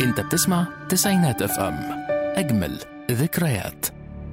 انت بتسمع تسعينات اف ام اجمل ذكريات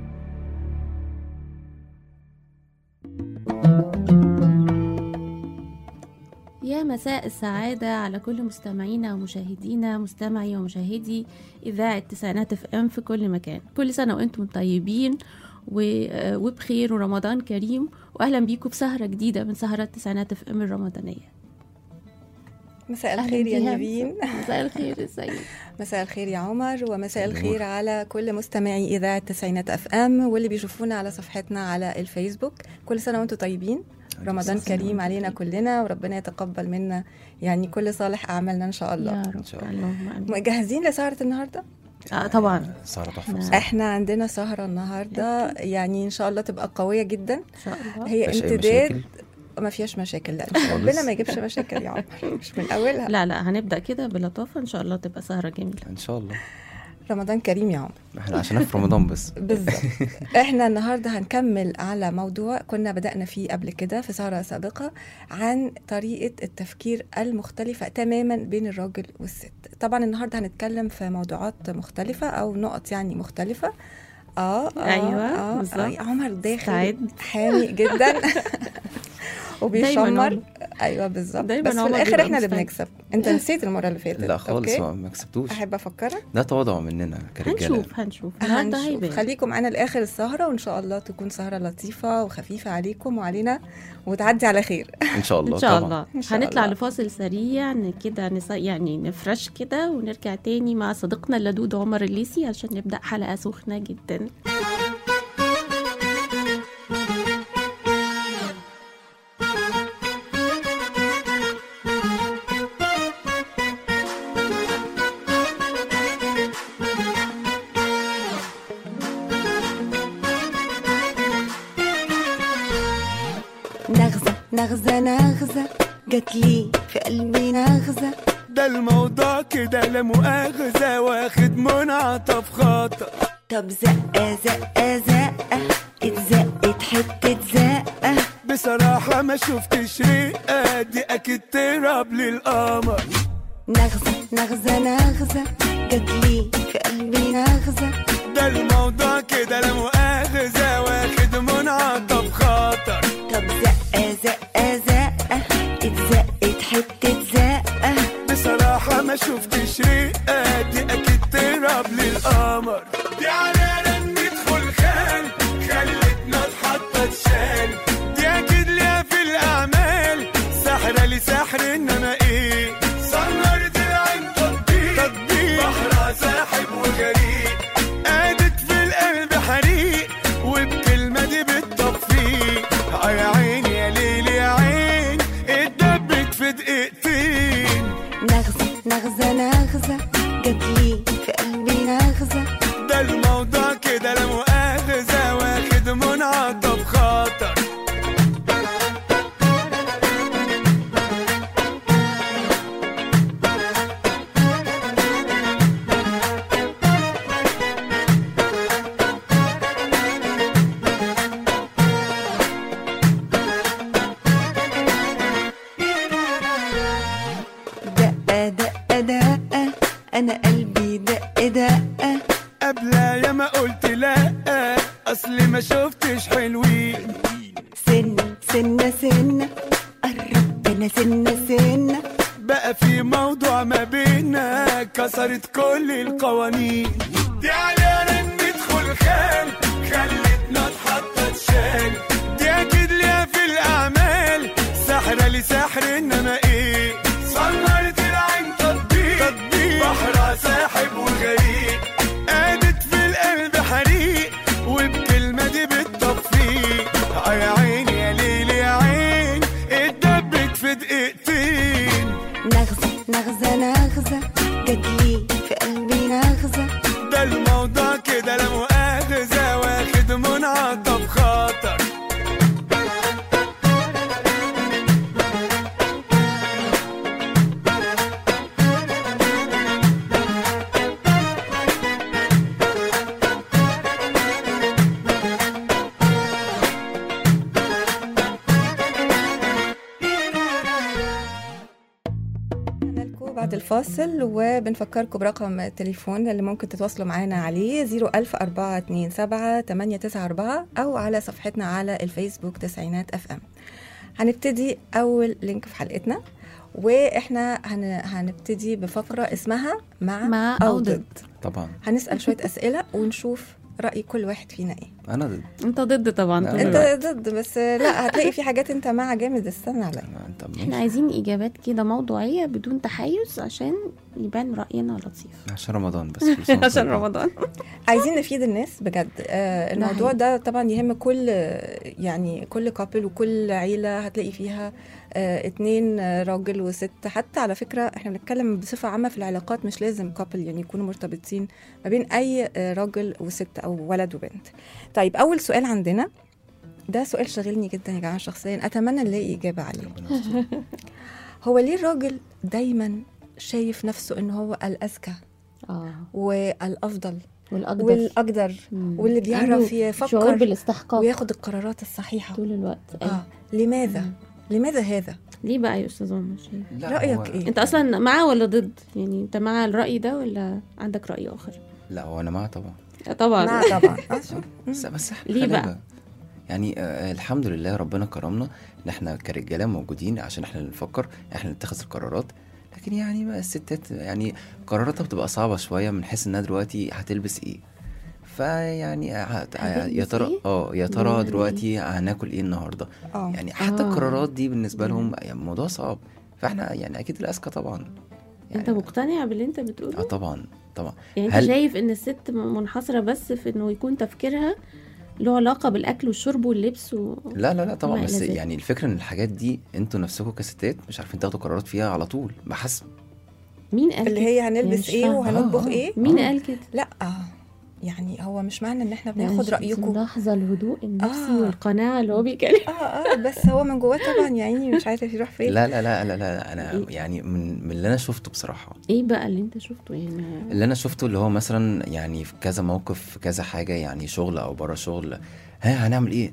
يا مساء السعادة على كل مستمعينا ومشاهدينا مستمعي ومشاهدي إذاعة تسعينات اف ام في كل مكان كل سنة وأنتم طيبين و- وبخير ورمضان كريم وأهلا بيكم في سهرة جديدة من سهرات تسعينات اف ام الرمضانية مساء أهلاً الخير يا بيها. نيفين مساء الخير ازيك مساء الخير يا عمر ومساء النور. الخير على كل مستمعي إذاعة تسعينات أف أم واللي بيشوفونا على صفحتنا على الفيسبوك كل سنة وأنتم طيبين رمضان كريم علينا كلنا وربنا يتقبل منا يعني كل صالح أعمالنا إن شاء الله يا رب شاء الله. اللهم آمين. جاهزين لسهرة النهاردة؟ آه طبعا سهرة تحفة نعم. بصراحة. احنا عندنا سهرة النهاردة يعني إن شاء الله تبقى قوية جدا إن شاء الله هي مفيهاش أي امتداد مشاكل؟ ما فيهاش مشاكل لا خالص. ربنا ما يجيبش مشاكل يا عمر مش من أولها لا لا هنبدأ كده بلطافة إن شاء الله تبقى سهرة جميلة ان شاء الله رمضان كريم يا عمر احنا عشان في رمضان بس بالظبط احنا النهارده هنكمل على موضوع كنا بدأنا فيه قبل كده في سهرة سابقة عن طريقة التفكير المختلفة تماما بين الراجل والست طبعا النهارده هنتكلم في موضوعات مختلفة او نقط يعني مختلفة اه, آه أيوة، آه بالظبط. آه عمر داخل استعد. حامي جدا وبيشمر عمر. ايوه بالظبط دايماً بس في عمر الاخر بيبقى احنا اللي مستعد. بنكسب انت نسيت المره اللي فاتت لا خالص أوكي؟ ما ما كسبتوش احب افكرك ده تواضع مننا كرجاله هنشوف هنشوف النهارده هنشوف هيبان خليكم معانا لاخر السهره وان شاء الله تكون سهره لطيفه وخفيفه عليكم وعلينا وتعدي على خير ان شاء الله ان شاء طبعا الله إن شاء هنطلع الله. لفاصل سريع ن- كده نص... يعني نفرش كده ونرجع تاني مع صديقنا اللدود عمر الليسي عشان نبدا حلقه سخنه جدا نغزه نغزه نغزه جات لي في قلبي نغزه ده الموضوع كده لا مؤاخذة واخد منعطف خطأ طب زقه زقه زقه اتزقت حته زقه بصراحة ما شفتش رقة دي أكيد تراب للقمر نغزه نغزه نغزه جات لي في قلبي نغزه ده الموضوع كده لا مؤاخذة واخد منعطف خطر طب زقه زقه زقه اتزقت حته زقه بصراحة ما شفتش رقة دي أكيد تراب للقمر دي علينا ندخل خان خلتنا اتحطت شال دي أكيد ليها في الأعمال سحرة لسحر إنما إيه سهرت العين تطبيق تطبيق بحرها ساحب وغريق قادت في القلب حريق وبكلمة دي بالتطفيق آه يا عين يا ليل يا عين اتدبت في دقيقتين نغزه نغزه نغزه جات لي في قلبي نغزه ده الموضوع كده لا مؤاخذة واخد منعطف خطر دقة دقة دقة أنا قلبي دق دقة قبل يا ما قلت لا اصلي ما شفتش حلوين سن سنة سنة قربنا سنة سنة بقى في موضوع ما بينا كسرت كل القوانين دي علينا ندخل خان خلتنا اتحطت شال دي اكيد ليها في الاعمال سحرة لسحر انما ايه صنعت العين تطبيق تطبيق بحرها ساحب وغريق قادت في القلب حريق وبكلمة دي بالتطفيق آه يا عين يا ليل يا عين اتدبت في دقيقتين نغزة نغزة نغزة جات لي في قلبي نغزة ده الموضوع كده لا مؤاخذة واخد منعطف خطر بعد الفاصل وبنفكركم برقم التليفون اللي ممكن تتواصلوا معانا عليه 01427 أو على صفحتنا على الفيسبوك تسعينات اف ام هنبتدي أول لينك في حلقتنا واحنا هن... هنبتدي بفقرة اسمها مع, مع أو أو ضد ضد. طبعا هنسأل شوية أسئلة ونشوف رأي كل واحد فينا ايه انا ضد انت ضد طبعا طول انت الوقت. ضد بس لا هتلاقي في حاجات انت مع جامد استنى عليا أنا- طب احنا ماشي عايزين اجابات كده موضوعيه بدون تحيز عشان يبان راينا لطيف عشان رمضان بس كل سنة وأنتم عشان طيبين. رمضان عايزين نفيد الناس بجد آه الموضوع حقيقي. ده طبعا يهم كل يعني كل كابل وكل عيله هتلاقي فيها آه اتنين آه، راجل وست حتى على فكره احنا بنتكلم بصفه عامه في العلاقات مش لازم كابل يعني يكونوا مرتبطين ما بين اي آه، راجل وست او ولد وبنت طيب اول سؤال عندنا ده سؤال شاغلني جدا يا جماعه شخصيا اتمنى نلاقي اجابه عليه ربنا يستر. هو ليه الراجل دايما شايف نفسه ان هو الاذكى اه والافضل والاقدر والاقدر مم. واللي بيعرف عنده شعور يفكر بالاستحقاق وياخد القرارات الصحيحه طول الوقت أيوة. اه لماذا مم. لماذا هذا ليه بقى يا استاذ عمر شايف لا، رأيك هو- إيه؟ انت اصلا مع ولا ضد يعني انت مع الراي ده ولا عندك راي اخر لا هو انا معاه طبعا آه، طبعا مع طبعا آه، شو. بس بس إحنا ليه بقى؟ غلابة. يعني آه الحمد لله ربنا كرمنا ان احنا كرجاله موجودين عشان احنا اللي نفكر احنا اللي نتخذ القرارات لكن يعني بقى الستات يعني قراراتها بتبقى صعبه شويه من حيث انها دلوقتي هتلبس ايه فيعني هت- يا هتلبس ترى إيه؟ اه يا يعني ترى إيه؟ دلوقتي هناكل ايه النهارده اه يعني حتى آه. القرارات دي بالنسبه لهم يعني الموضوع صعب فاحنا يعني اكيد الاذكى طبعا انت يعني مقتنع باللي انت اه بتقوله طبعا طبعا يعني انت هل- شايف ان الست منحصره بس في انه يكون تفكيرها له علاقه بالاكل والشرب واللبس و... لا لا لا طبعا وما بس إلى ذلك. يعني الفكره ان الحاجات دي انتوا نفسكم كستات مش عارفين تاخدوا قرارات فيها على طول بحسب مين قال اللي كده؟ هي يعني هنلبس مش ايه فاهمة. وهنطبخ آه، آه. ايه مين آه. قال كده لا يعني هو مش معنى ان احنا لا، بناخد مش- رايكم ملاحظه الهدوء النفسي آه. والقناعه اللي هو بيتكلم اه اه بس هو من جواه طبعا يا عيني مش عارف يروح فين لا لا لا لا لا انا إيه؟ يعني من من اللي انا شفته بصراحه ايه بقى اللي انت شفته يعني اللي انا شفته اللي هو مثلا يعني في كذا موقف في كذا حاجه يعني شغل او بره شغل ها هنعمل ايه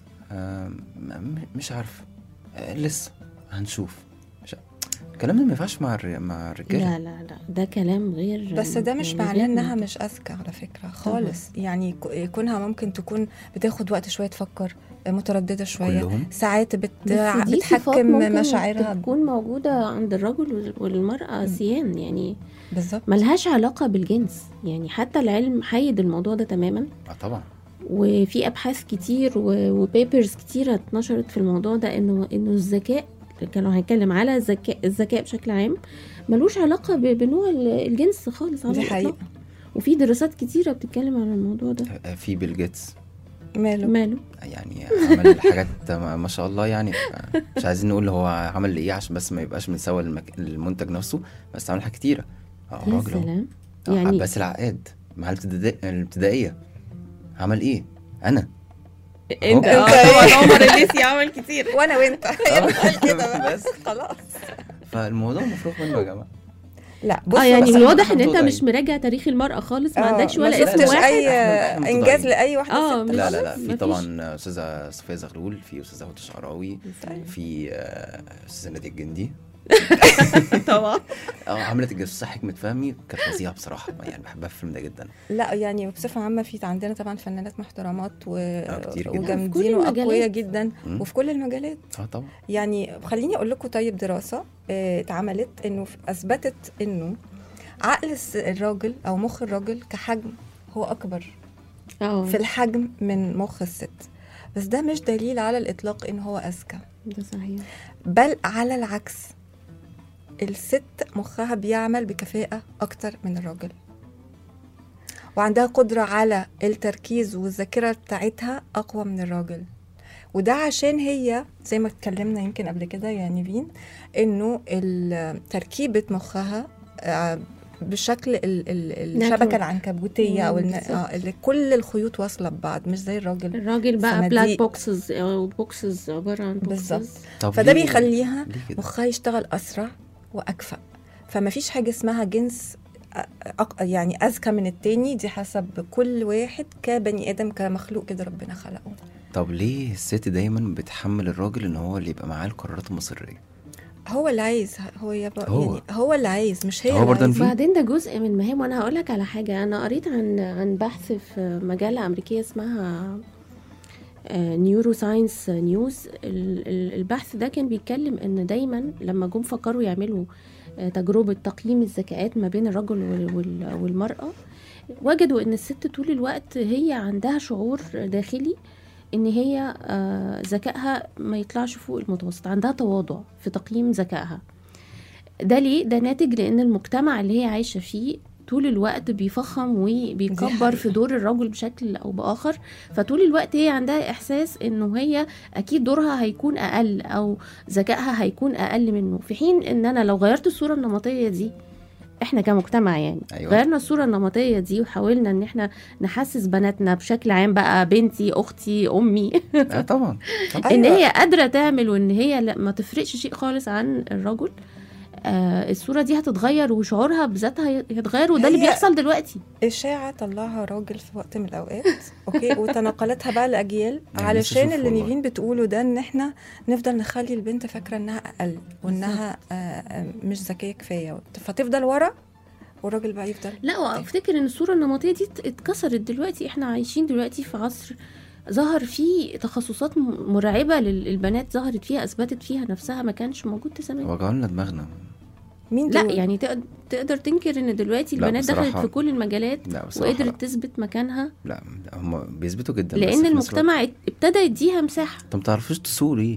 آه م- مش عارف آه لسه هنشوف مش عارف. الكلام ده ما ينفعش مع الر- مع الرجاله لا لا لا ده كلام غير بس ده مش يعني معناه غير انها منطقي. مش اذكى على فكره خالص يعني ك- يكونها ممكن تكون بتاخد وقت شويه تفكر متردده شويه كلهم ساعات بت... بس دي صفات بتحكم ممكن مشاعرها تكون موجودة عند الرجل وال- والمرأة سيان يعني بالظبط ملهاش علاقة بالجنس يعني حتى العلم حيد الموضوع ده تماما اه طبعا وفي أبحاث كتير وبيبرز كتيرة اتنشرت في الموضوع ده إنه إنه الذكاء كانوا هنتكلم على الذكاء الذكاء بشكل عام ملوش علاقة ب- بنوع ال- الجنس خالص على دي الإطلاق حقيقه وفي دراسات كتيرة بتتكلم عن الموضوع ده آه، في بيل جيتس ماله ماله يعني عمل حاجات ما ما شاء الله يعني مش عايزين نقول هو عمل ايه عشان بس ما يبقاش متسوى المك... المنتج نفسه بس عمل حاجات كتيره اه يا راجل أهو. سلام آه، يعني عباس العقاد مع الابتدائية الابتدائية عمل ايه؟ أنا انت أهو. اه طبعا عمر الليثي عمل كتير وانا وانت آه، كده بقى. بس خلاص فالموضوع مفروغ منه يا جماعة لا بص اه يعني بس من الواضح ان محطوط انت أي. مش مراجع تاريخ المرأة خالص ما آه، عندكش ما ولا شفتش اسم واحد اي إحنا- إحنا انجاز متضايقين. لاي واحده آه، ست مش- لا لا لا مفيش. في طبعا أستاذة صفية زغلول في أستاذة هدى شعراوي أيوة. في آه، أستاذة نادية الجندي طبعا اه عملت الجاسوسة حكمة فهمي كانت فظيعة بصراحة يعني بحبها في الفيلم ده جدا لا يعني بصفة عامة في عندنا طبعا فنانات محترمات و... آه، كتير جدا. في وجامدين كل وأقوياء المجالات. جدا مم. وفي كل المجالات اه طبعا يعني خليني أقول لكم طيب دراسة آه، اتعملت إنه ف- أثبتت إنه عقل الس- الراجل أو مخ الراجل كحجم هو أكبر اه في الحجم من مخ الست بس ده مش دليل على الإطلاق إن هو أذكى ده صحيح بل على العكس الست مخها بيعمل بكفاءة أكتر من الراجل وعندها قدرة على التركيز والذاكرة بتاعتها أقوى من الراجل وده عشان هي زي ما اتكلمنا يمكن قبل كده يا نيفين إنه ال- تركيبة مخها آه، بشكل ال- ال- Network. الشبكة العنكبوتية أو مم، الن- بالظبط. آه، اللي كل الخيوط واصلة ببعض مش زي الراجل الراجل بقى صناديق. بلاك بوكسز او بوكسز عباره عن بالظبط. بوكسز طب فده ليه- بيخليها ليه كده؟ مخها يشتغل اسرع واكفأ فما فيش حاجه اسمها جنس أ- أق- يعني اذكى من التاني دي حسب كل واحد كبني ادم كمخلوق كده ربنا خلقه طب ليه الست دايما بتحمل الراجل ان هو اللي يبقى معاه القرارات المصيرية؟ هو اللي عايز هو يبقى هو. يعني هو اللي عايز مش هي هو اللي برضه عايزة. في- وبعدين ده جزء من مهم وانا هقول لك على حاجه انا قريت عن عن بحث في مجله امريكيه اسمها نيورو ساينس نيوز البحث ده كان بيتكلم ان دايما لما جم فكروا يعملوا آه، تجربه تقييم الذكاءات ما بين الرجل وال- وال- والمراه وجدوا ان الست طول الوقت هي عندها شعور داخلي ان هي آه، ذكائها ما يطلعش فوق المتوسط عندها تواضع في تقييم ذكائها ده ليه ده ناتج لان المجتمع اللي هي عايشه فيه طول الوقت بيفخم وبيكبر حقيقة. في دور الرجل بشكل او باخر فطول الوقت هي عندها احساس انه هي اكيد دورها هيكون اقل او ذكائها هيكون اقل منه في حين ان انا لو غيرت الصوره النمطيه دي احنا كمجتمع يعني أيوة. غيرنا الصوره النمطيه دي وحاولنا ان احنا نحسس بناتنا بشكل عام بقى بنتي اختي امي اه طبعا طبعا. ان أيوة. هي قادره تعمل وان هي لا ما تفرقش شيء خالص عن الرجل آه الصوره دي هتتغير وشعورها بذاتها يتغير وده اللي هي- بيحصل دلوقتي إشاعة طلعها راجل في وقت من الأوقات أوكي وتناقلتها بقى لأجيال يعني نفسي علشان أشوف اللي والله. نيفين بتقوله ده إن إحنا نفضل نخلي البنت فاكرة إنها أقل وإنها آه، آه، مش ذكية كفاية فتفضل ورا والراجل بقى يفضل لا وافتكر ان الصوره النمطيه دي ات- اتكسرت دلوقتي احنا عايشين دلوقتي في عصر ظهر فيه تخصصات م- مرعبه للبنات ظهرت فيها اثبتت فيها نفسها ما كانش موجود زمان وجعوا لنا دماغنا مين لا دول؟ يعني تقد- تقدر تنكر ان دلوقتي لا، البنات دخلت بصراحة- في كل المجالات لا بصراحه لا. وقدرت تثبت مكانها لا لا، هم بيثبتوا جدا بس لان في نفس الوقت- المجتمع ات- ابتدى يديها مساحه انت ما بتعرفوش تسوقوا ليه؟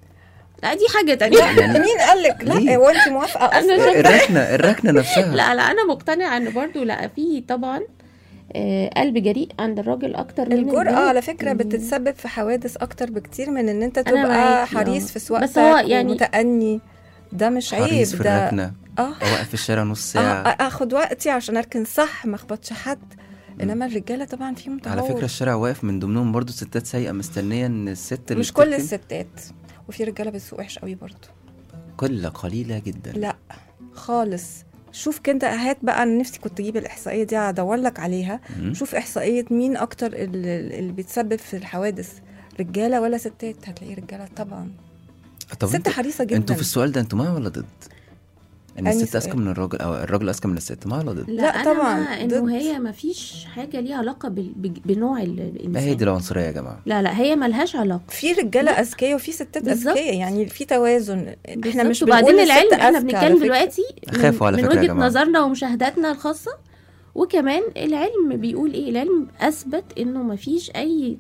لا دي حاجه تانية يعني مين قال لك لا ليه؟ هو انت موافقه انا اصلا شايفه الركنه الركنه نفسها لا لا انا مقتنعه ان برضو لا في طبعا آه، قلب جريء عند الراجل اكتر من الجرأة البنت. على فكرة يعني- بتتسبب في حوادث أكتر بكتير من إن أنت أنا تبقى معاكي، حريص آه. في سواقتك بس هو يعني- ومتأني ده مش عيب حريص في ده الركنه اه اوقف في الشارع نص آه، ساعه اخد وقتي عشان اركن صح ما اخبطش حد انما الرجاله طبعا فيهم تهور على فكره الشارع واقف من ضمنهم برضو ستات سايقه مستنيه ان الست اللي مش كل بتركن- الستات وفي رجاله بتسوق وحش قوي برضه قله قليله جدا لا خالص شوف كده هات بقى انا نفسي كنت اجيب الاحصائيه دي ادور لك عليها مم. شوف احصائيه مين اكتر اللي, اللي بيتسبب في الحوادث رجاله ولا ستات هتلاقي رجاله طبعا طب ست انتوا حريصه جدا انتوا في السؤال ده انتوا مع ولا ضد؟ ان أنهي الست اذكى سؤال؟ من الراجل او الراجل اذكى من الست مع ولا ضد؟ لا, لا أنا طبعاً، مع انه ضد. هي ما فيش حاجه ليها علاقه بال- بج- بنوع ال- الانسان ما هي دي العنصريه يا جماعه لا لا هي ملهاش علاقه في رجاله اذكياء وفي ستات بالظبط. اذكياء يعني في توازن احنا بالظبط. مش وبعدين بنقول العلم الست احنا أذكى على بنتكلم فكرة. دلوقتي خافوا على من, من فكرة يا وجهه جماعة. نظرنا ومشاهداتنا الخاصه وكمان العلم بيقول ايه العلم اثبت انه ما فيش اي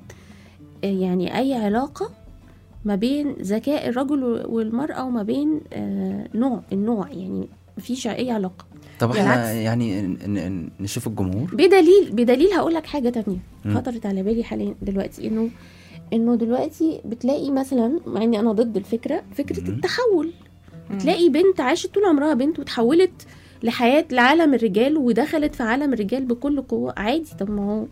يعني اي علاقه ما بين ذكاء الرجل والمراه وما بين آه، نوع النوع يعني ما فيش اي علاقه طب احنا بالعكس. يعني ن- ن- نشوف الجمهور بدليل بدليل هقول لك حاجه تانية مم. خطرت على بالي حاليا دلوقتي انه انه دلوقتي بتلاقي مثلا مع اني انا ضد الفكره فكره مم. التحول مم. تلاقي بنت عاشت طول عمرها بنت وتحولت لحياه لعالم الرجال ودخلت في عالم الرجال بكل قوه عادي طب ما هو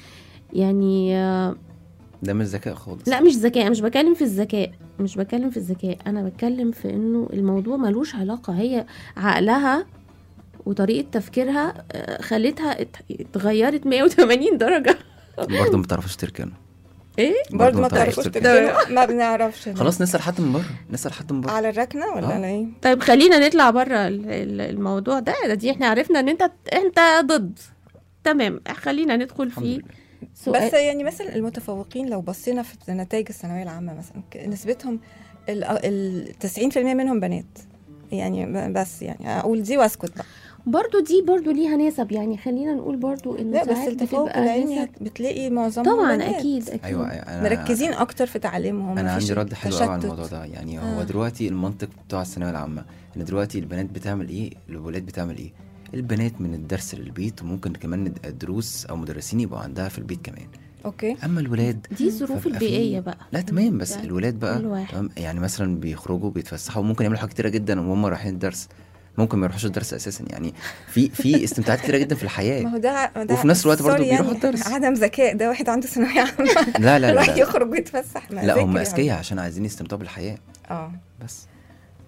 يعني آه، ده مش ذكاء خالص لا مش ذكاء مش بتكلم في الذكاء مش بتكلم في الذكاء انا بتكلم في انه الموضوع ملوش علاقه هي عقلها وطريقه تفكيرها آه، خلتها ات- اتغيرت 180 درجه برضه ما بتعرفوش تركنوا ايه برضه ما بتعرفوش تعرفوش تركنوا. تركنوا ما بنعرفش خلاص نسال حد من بره نسال حد من بره على الركنه ولا آه. على ايه؟ طيب خلينا نطلع بره ال- ال- الموضوع ده ده دي احنا عرفنا ان انت انت ضد تمام خلينا ندخل الحمد في لله. سؤال بس يعني مثلا المتفوقين لو بصينا في نتائج الثانويه العامه مثلا ك- نسبتهم ال ال 90% منهم بنات يعني ب- بس يعني اقول دي واسكت بقى برضو دي برضو ليها نسب يعني خلينا نقول برضو ان لا بس ساعات التفوق بتبقى العلمي نسب هت- بتلاقي معظمهم طبعا بنات. اكيد اكيد ايوه انا مركزين اكتر في تعليمهم انا مفيش عندي رد حلو قوي على تشتت. الموضوع ده يعني آه. هو دلوقتي المنطق بتاع الثانويه العامه ان دلوقتي البنات بتعمل ايه الولاد بتعمل ايه البنات من الدرس للبيت وممكن كمان الدروس او مدرسين يبقوا عندها في البيت كمان اوكي اما الولاد دي الظروف فبقى في- البيئيه بقى لا تمام بس يعني الولاد بقى كل واحد. تمام يعني مثلا بيخرجوا بيتفسحوا وممكن يعملوا حاجات كتيره جدا وهم رايحين الدرس ممكن ما يروحوش الدرس اساسا يعني في في استمتاعات كتيره جدا في ما الحياه هو ده, ده وفي نفس الوقت برضه سوري بيروحوا الدرس. عدم ذكاء ده واحد عنده ثانويه عامه لا لا راح لا, لا. يخرج ويتفسح ما لا هم ذاكر يا اذكياء عشان عايزين يستمتعوا بالحياه عم. اه بس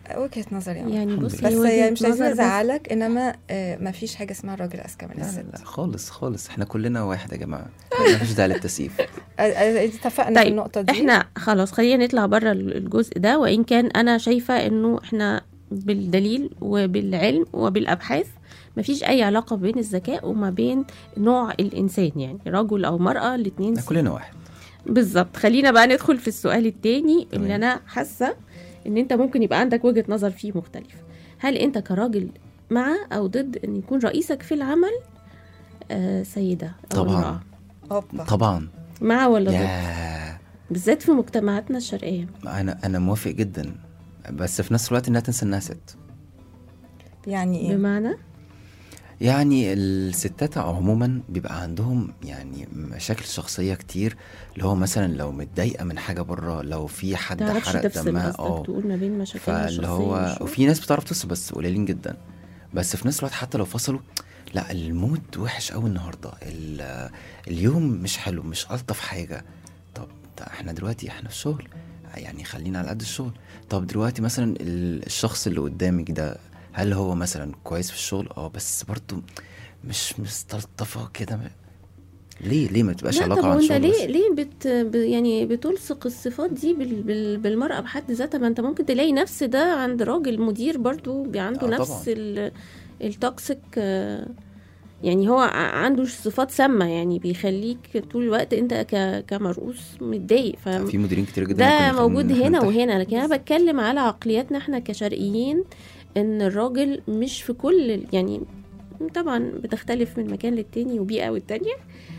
وجهه نظري يعني يعني الحمد بصي بس وجهة يعني مش عايزين نظر بس. ازعلك انما آه، ما فيش حاجه اسمها الراجل اذكى من لا لا الست لا خالص خالص احنا كلنا واحد يا جماعه مفيش داعي للتسييف آه، آه، اتفقنا في طيب النقطه دي احنا خلاص خلينا نطلع بره الجزء ده وان كان انا شايفه انه احنا بالدليل وبالعلم وبالابحاث مفيش اي علاقه بين الذكاء وما بين نوع الانسان يعني رجل او مراه الاثنين احنا كلنا واحد بالظبط خلينا بقى ندخل في السؤال التاني اللي تمام. انا حاسه ان انت ممكن يبقى عندك وجهه نظر فيه مختلفه هل انت كراجل مع او ضد ان يكون رئيسك في العمل آه سيده او طبعاً. امراه هوبا طبعا مع ولا ضد يا بالذات في مجتمعاتنا الشرقيه انا انا موافق جدا بس في نفس الوقت انها تنسى انها ست يعني ايه بمعنى يعني الستات عموما بيبقى عندهم يعني مشاكل شخصيه كتير اللي هو مثلا لو متضايقه من حاجه بره لو في حد تعرفش حرق تفصل دمها قصدك تقول ما بين مشاكلها فاللي الشخصيه هو والشغل. وفي ناس بتعرف تفصل بس قليلين جدا بس في نفس الوقت حتى لو فصلوا لا المود وحش قوي النهارده ال- اليوم مش حلو مش الطف حاجه طب ده احنا دلوقتي احنا في شغل يعني خلينا على قد الشغل طب دلوقتي مثلا ال- الشخص اللي قدامك ده هل هو مثلا كويس في الشغل اه بس برضه مش مستلطفه كده ليه ليه ما تبقاش لا علاقه طب عن وانت شغل ليه بس؟ ليه بت ب- يعني بتلصق الصفات دي بال بال بالمرأة بحد ذاتها ما انت ممكن تلاقي نفس ده عند راجل مدير برضو بي- عنده آه نفس طبعاً. ال- التوكسيك آه، يعني هو ع- عنده صفات سامة يعني بيخليك طول الوقت انت ك كمرؤوس متضايق ف في مديرين كتير جدا ده ممكن يخلونا موجود إن إحنا هنا ننتحر. وهنا لكن انا بتكلم على عقلياتنا احنا كشرقيين ان الراجل مش في كل ال- يعني طبعا بتختلف من مكان للتاني وبيئة والتانية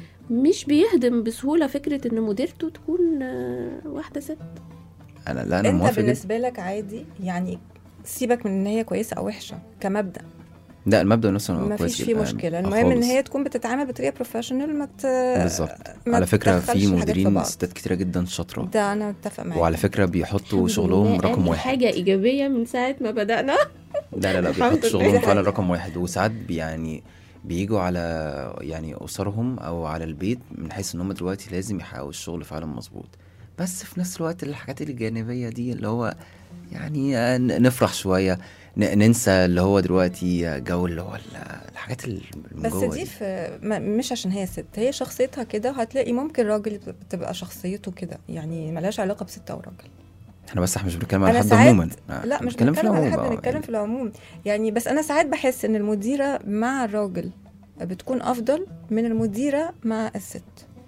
مش بيهضم بسهولة فكرة ان مديرته تكون آه، واحدة ست انا لا انا انت موافق جدا بالنسبه لك عادي يعني سيبك من ان هي كويسه او وحشه كمبدا لا المبدا نفسه هو ما كويس فيش فيه جداً. مشكله آه، المهم ان خالص. هي تكون بتتعامل بطريقه بروفيشنال ما ت... بالظبط ما على فكره تدخلش في الحاجات في مديرين بعض. ستات كتيره جدا شاطره ده انا متفق معاك وعلى فكره بيحطوا الحمد شغلهم لله رقم قال واحد حاجة إيجابية من ساعة ما بدأنا لا لا لا الحمد بيحطوا لله. شغلهم فعلا رقم واحد وساعات بي- يعني بيجوا على يعني اسرهم او على البيت من حيث ان هم دلوقتي لازم يحققوا الشغل فعلا مظبوط بس في نفس الوقت الحاجات الجانبيه دي اللي هو يعني آه، ن- نفرح شويه ن- ننسى اللي هو دلوقتي جو اللي هو ال- الحاجات اللي من بس جوه دي في ما مش عشان هي ست هي شخصيتها كده وهتلاقي ممكن راجل بتبقى شخصيته كده يعني ملهاش علاقه بست او راجل احنا بس احنا مش بنتكلم على أنا حد ساعات- عموما آه، لا مش بنتكلم بنتكلم على حد العموم، آه، بنتكلم يعني. في العموم يعني بس انا ساعات بحس ان المديره مع الراجل بتكون افضل من المديره مع الست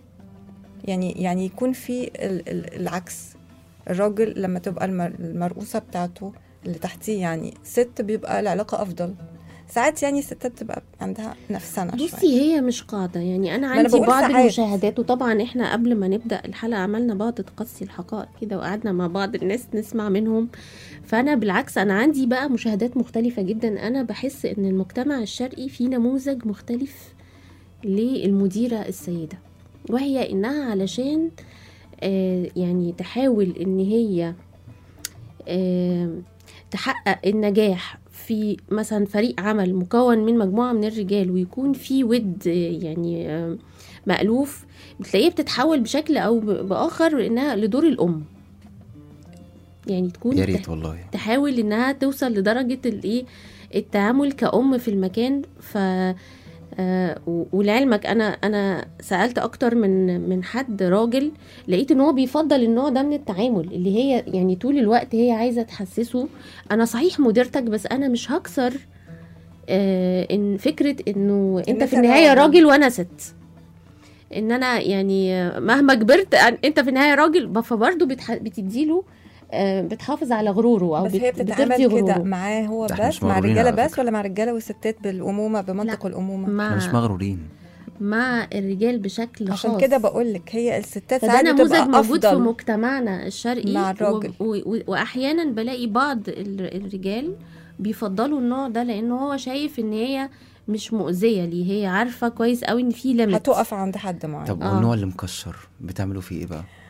يعني يعني يكون في ال- ال- العكس الراجل لما تبقى المر- المرؤوسه بتاعته اللي تحتيه يعني ست بيبقى العلاقه افضل ساعات يعني الستات بتبقى عندها نفسنا شويه بصي هي مش قاعدة يعني أنا أنا عندي بقول بعض ساعات. المشاهدات وطبعا إحنا قبل ما نبدأ الحلقة عملنا بعض تقصي الحقائق كده وقعدنا مع بعض الناس نسمع منهم فأنا بالعكس أنا عندي بقى مشاهدات مختلفة جدا أنا بحس إن المجتمع الشرقي فيه نموذج مختلف للمديرة السيدة وهي إنها علشان آه يعني تحاول إن هي آه تحقق النجاح في مثلا فريق عمل مكون من مجموعة من الرجال ويكون في ود آه، يعني آه، مألوف بتلاقيها بتتحول بشكل أو ب- بآخر إنها لدور الأم يعني تكون يا تح- ريت والله تحاول انها توصل لدرجه الايه التعامل كأم في المكان ف آه، و- ولعلمك انا انا سالت اكتر من من حد راجل لقيت ان هو بيفضل النوع ده من التعامل اللي هي يعني طول الوقت هي عايزه تحسسه انا صحيح مديرتك بس انا مش هكسر آه، ان فكره انه انت في أنت النهايه راجل. راجل وانا ست ان انا يعني آه، مهما كبرت أن- انت في النهايه راجل فبرضه بتح... بتديله آه، بتحافظ على غروره او بس هي بت- بترضي بتتعامل كده غروره معاه هو ده إحنا بس مش مع مغرورين الرجاله على بس فكرة. ولا مع الرجاله والستات بالامومه بمنطق الامومه احنا مش مع مغرورين مع الرجال بشكل عشان خاص كده بقول لك هي الستات فده ساعات نموذج بتبقى موجود في افضل مجتمعنا الشرقي مع الراجل. و... و... واحيانا بلاقي بعض ال- الرجال بيفضلوا النوع ده لانه هو شايف ان هي مش مؤذيه ليه هي عارفه كويس قوي ان في ليميت هتقف عند حد معين طب آه. والنوع اللي مكشر بتعملوا فيه ايه بقى؟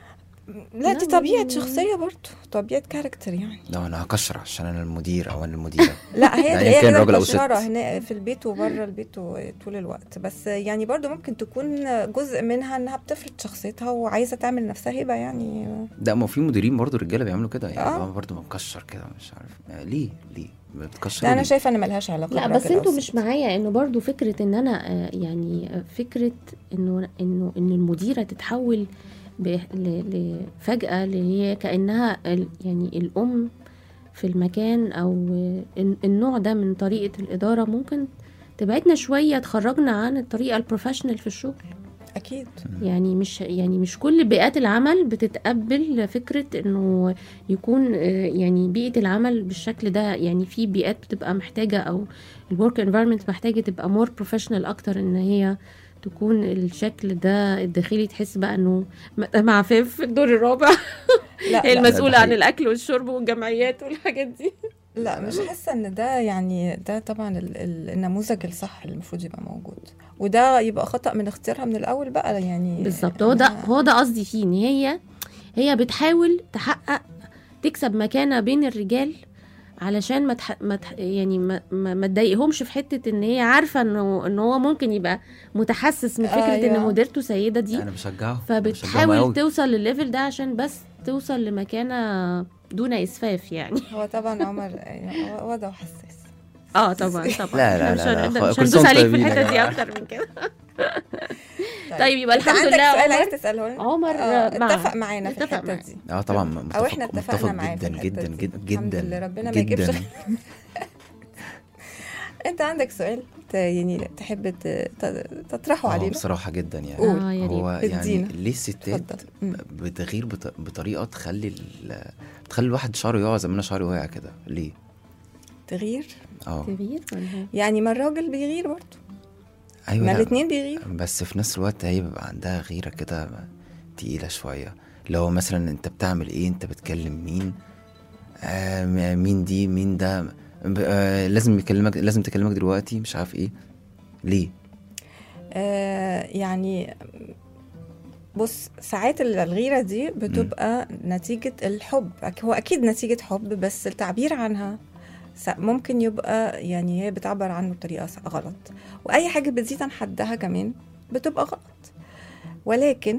لا دي لا، طبيعه ما- شخصيه برضه طبيعه كاركتر يعني لا انا هكشر عشان انا المدير او انا المديره لا هي لا، تلاقيها كان كده راجل أو ست. مكشرة هنا في البيت وبره البيت و- طول الوقت بس يعني برضو ممكن تكون جزء منها انها بتفرض شخصيتها وعايزه تعمل نفسها هبه يعني لا ما في مديرين برضو رجاله بيعملوا كده يعني آه. هو برضو مكشر كده مش عارف آه، ليه ليه بتكشر لا انا ليه؟ شايفه ان ملهاش علاقه لا بالراجل بس أو انتوا الست. مش معايا انه برضو فكره ان انا آه، يعني آه، فكره انه انه ان المديره تتحول ب- ل- ل- فجاه اللي هي كانها ال- يعني الام في المكان او آه، الن- النوع ده من طريقه الاداره ممكن تبعدنا شويه تخرجنا عن الطريقه البروفيشنال في الشغل اكيد يعني مش يعني مش كل بيئات العمل بتتقبل فكرة انه يكون آه، يعني بيئة العمل بالشكل ده يعني في بيئات بتبقى محتاجة او الورك انفايرمنت محتاجة تبقى مور بروفيشنال اكتر ان هي تكون الشكل ده الداخلي تحس بقى انه مدام عفاف في الدور الرابع لا هي لا, المسؤولة ده عن حقيقي. الاكل والشرب والجمعيات والحاجات دي لا مش حاسه ان ده يعني ده طبعا ال- ال- النموذج الصح اللي المفروض يبقى موجود وده يبقى خطا من اختيارها من الاول بقى يعني بالظبط هو ده إنها- هو ده قصدي فيه ان هي هي بتحاول تحقق تكسب مكانه بين الرجال علشان ما تح... ما تح... يعني ما ما ما تضايقهمش في حته ان هي عارفه انه ان هو ممكن يبقى متحسس من فكره أيوة. ان مديرته سيده دي انا بشجعه فبتحاول توصل للليفل ده عشان بس توصل لمكانه دون اسفاف يعني هو طبعا عمر يعني هو وضعه حساس اه طبعا طبعا لا، لا، إحنا مش لا، لا، هن- خ- مش كل هندوس سنة عليك في طيبين يا الحته دي جماعة. اكتر من كده طيب يبقى أنت الحمد عندك لله سؤال عايز عمر تساله لنا عمر آه، مع- اتفق معانا في اتفق الحته معانا. دي اه طبعا متفق او احنا متفق اتفقنا معاه في جدا الحتة جدا دي. جدا الحمد جدا لله ربنا ما يجيبش جدا انت عندك سؤال ت- يعني تحب ت- ت- تطرحه اه علينا بصراحه جدا يعني قول. آه، يا ريت. هو يعني ادينا. ليه الستات اتفضل مم. بتغير بط... بطريقه تخلي ال... تخلي الواحد شعره يقع زي ما انا شعري واقع كده ليه تغيير اه كبير ولا هو؟ يعني ما الراجل بيغير برضه ايوه ما لا. الاثنين بيغيروا بس في نفس الوقت هي بيبقى عندها غيرة كده تقيلة شوية لو مثلا انت بتعمل ايه انت بتكلم مين آه م- مين دي مين ده ب- آه لازم يكلمك لازم تكلمك دلوقتي مش عارف ايه ليه آه يعني بص ساعات الغيرة دي بتبقى نتيجة الحب أك- هو أكيد نتيجة حب بس التعبير عنها س- ممكن يبقى يعني هي بتعبر عنه بطريقة س- غلط وأي حاجة بتزيد عن حدها كمان بتبقى غلط ولكن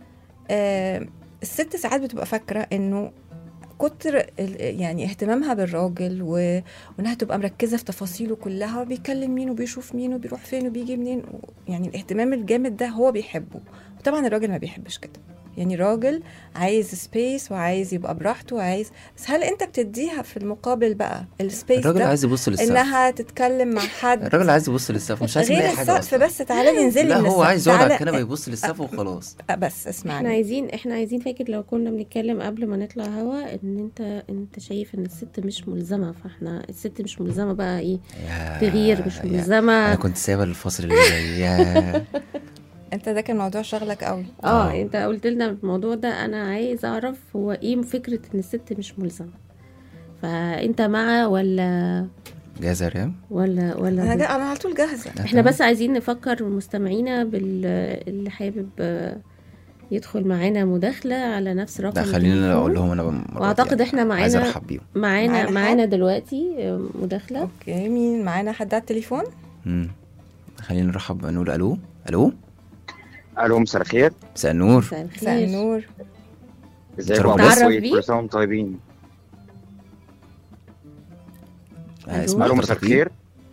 آه الست ساعات بتبقى فاكرة إنه كتر ال- يعني اهتمامها بالراجل و... وانها تبقى مركزه في تفاصيله كلها وبيكلم مين وبيشوف مين وبيروح فين وبيجي منين و... يعني الاهتمام الجامد ده هو بيحبه وطبعا الراجل ما بيحبش كده يعني راجل عايز سبيس وعايز يبقى براحته وعايز بس هل انت بتديها في المقابل بقى السبيس الراجل ده عايز يبص للسقف انها تتكلم مع حد الراجل عايز يبص للسقف مش عايز غير يلاقي حاجة السقف أصلاً. بس تعالى لي انزلي لا من هو السقف. عايز يقعد على تعالى- الكنبة يبص للسقف وخلاص أه بس احنا اسمعني عايزين احنا عايزين فاكر لو كنا بنتكلم قبل ما نطلع هوا ان انت انت شايف ان الست مش ملزمه فاحنا الست مش ملزمه بقى ايه يا- تغيير مش يا- ملزمه انا كنت سايبه الفصل اللي جاي يا انت ده كان موضوع شغلك قوي اه آه. انت قلت لنا الموضوع ده انا عايز اعرف هو ايه فكره ان الست مش ملزمه فانت مع ولا جاهزة يا ريم ولا انا ولا جا... انا على طول جاهزه احنا بس عايزين نفكر مستمعينا باللي حابب آه، يدخل معانا مداخله على نفس رقم لا خلينا التليفون. اقول لهم انا مرات وأعتقد يعني. إحنا معانا- عايز ارحب بيهم معانا معانا معانا دلوقتي آه، مداخله اوكي مين معانا حد على التليفون مم. خلينا نرحب نقول الو الو الو مساء الخير مساء النور مساء مساء الخير النور ازيكم تعرف اخباركم ايه بيك؟ كل سنه وانتم طيبين آه، ألو. اسم الو مساء حضرتك إيه؟ الخير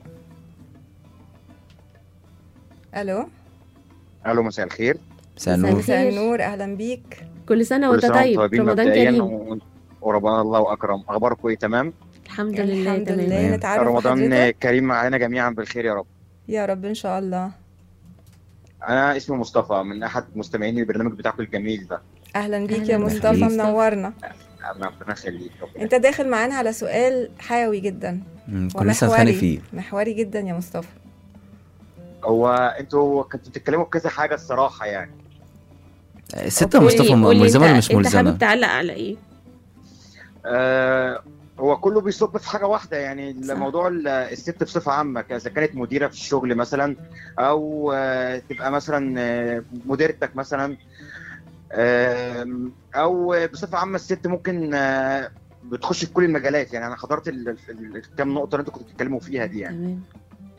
الو الو مساء الخير مساء مساء النور مساء خير. النور اهلا بيك كل سنه كل وانت سنه وانتم طيب طيبين رمضان مبدئيا كريم و- ورمضان الله اكرم اخباركم ايه تمام الحمد لله الحمد تمام لله تمام. نتعرف رمضان بحضرتك كريم علينا جميعا بالخير يا رب يا رب ان شاء الله انا اسمي مصطفى من احد مستمعين البرنامج بتاعكم الجميل ده اهلا بيك أهلاً يا بيك. مصطفى أهلاً. منورنا انا ربنا يخليك ربنا انت داخل معانا على سؤال حيوي جدا مم، كنا لسه هنتخانق فيه محوري جدا يا مصطفى هو انتوا كنتوا بتتكلموا بكذا حاجه الصراحه يعني الست يا قولي- مصطفى قولي ملزمه انت- ولا مش انت ملزمه حابب تعلق على ايه آه هو كله بيصب في حاجه واحده يعني صح. موضوع ال- الست بصفه عامه اذا كانت مديره في الشغل مثلا او آه، تبقى مثلا آه، مديرتك مثلا آم، او بصفه عامه الست ممكن آه، بتخش في كل المجالات يعني انا حضرت ال- ال- الكام نقطه اللي انتوا كنتوا بتتكلموا فيها دي يعني تمام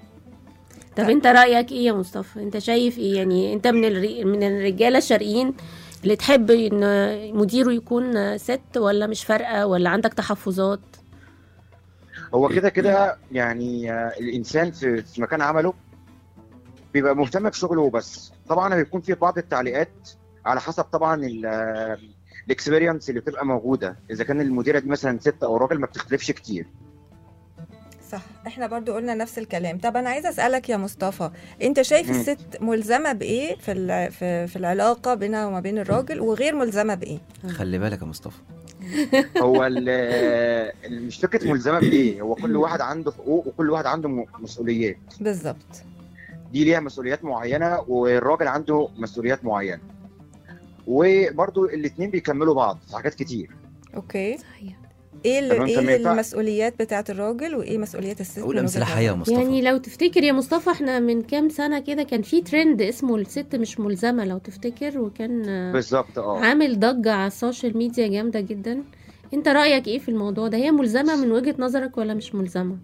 طب انت رايك ايه يا مصطفى انت شايف ايه يعني انت من الري... من الرجاله الشرقيين اللي تحب ان مديره يكون ست ولا مش فارقه ولا عندك تحفظات هو كده كده يعني آه، الانسان في في مكان عمله بيبقى مهتم بشغله وبس طبعا بيكون في بعض التعليقات على حسب طبعا الاكسبيرينس اللي بتبقى موجوده اذا كان المديره دي مثلا ست او راجل ما بتختلفش كتير صح احنا برضو قلنا نفس الكلام طب انا عايزه اسالك يا مصطفى انت شايف مم. الست ملزمه بايه في ال- في, في العلاقه بينها وما بين الراجل وغير ملزمه بايه خلي بالك يا مصطفى هو ال- ال- مش فكره ملزمه بايه هو كل واحد عنده حقوق وكل واحد عنده م- مسؤوليات بالظبط دي ليها مسؤوليات معينه والراجل عنده مسؤوليات معينه وبرضو الاثنين بيكملوا بعض في حاجات كتير اوكي صحيح ايه ال- تمام، فما ايه ينفع- المسؤوليات بتاعت الراجل وايه مسؤوليات الست اقول من امثله وجهة حيه يا نظرك؟ مصطفى يعني لو تفتكر يا مصطفى احنا من كام سنه كده كان في ترند اسمه الست مش ملزمه لو تفتكر وكان آه، بالظبط اه عامل ضجه على السوشيال ميديا جامده جدا انت رايك ايه في الموضوع ده هي ملزمه من وجهه نظرك ولا مش ملزمه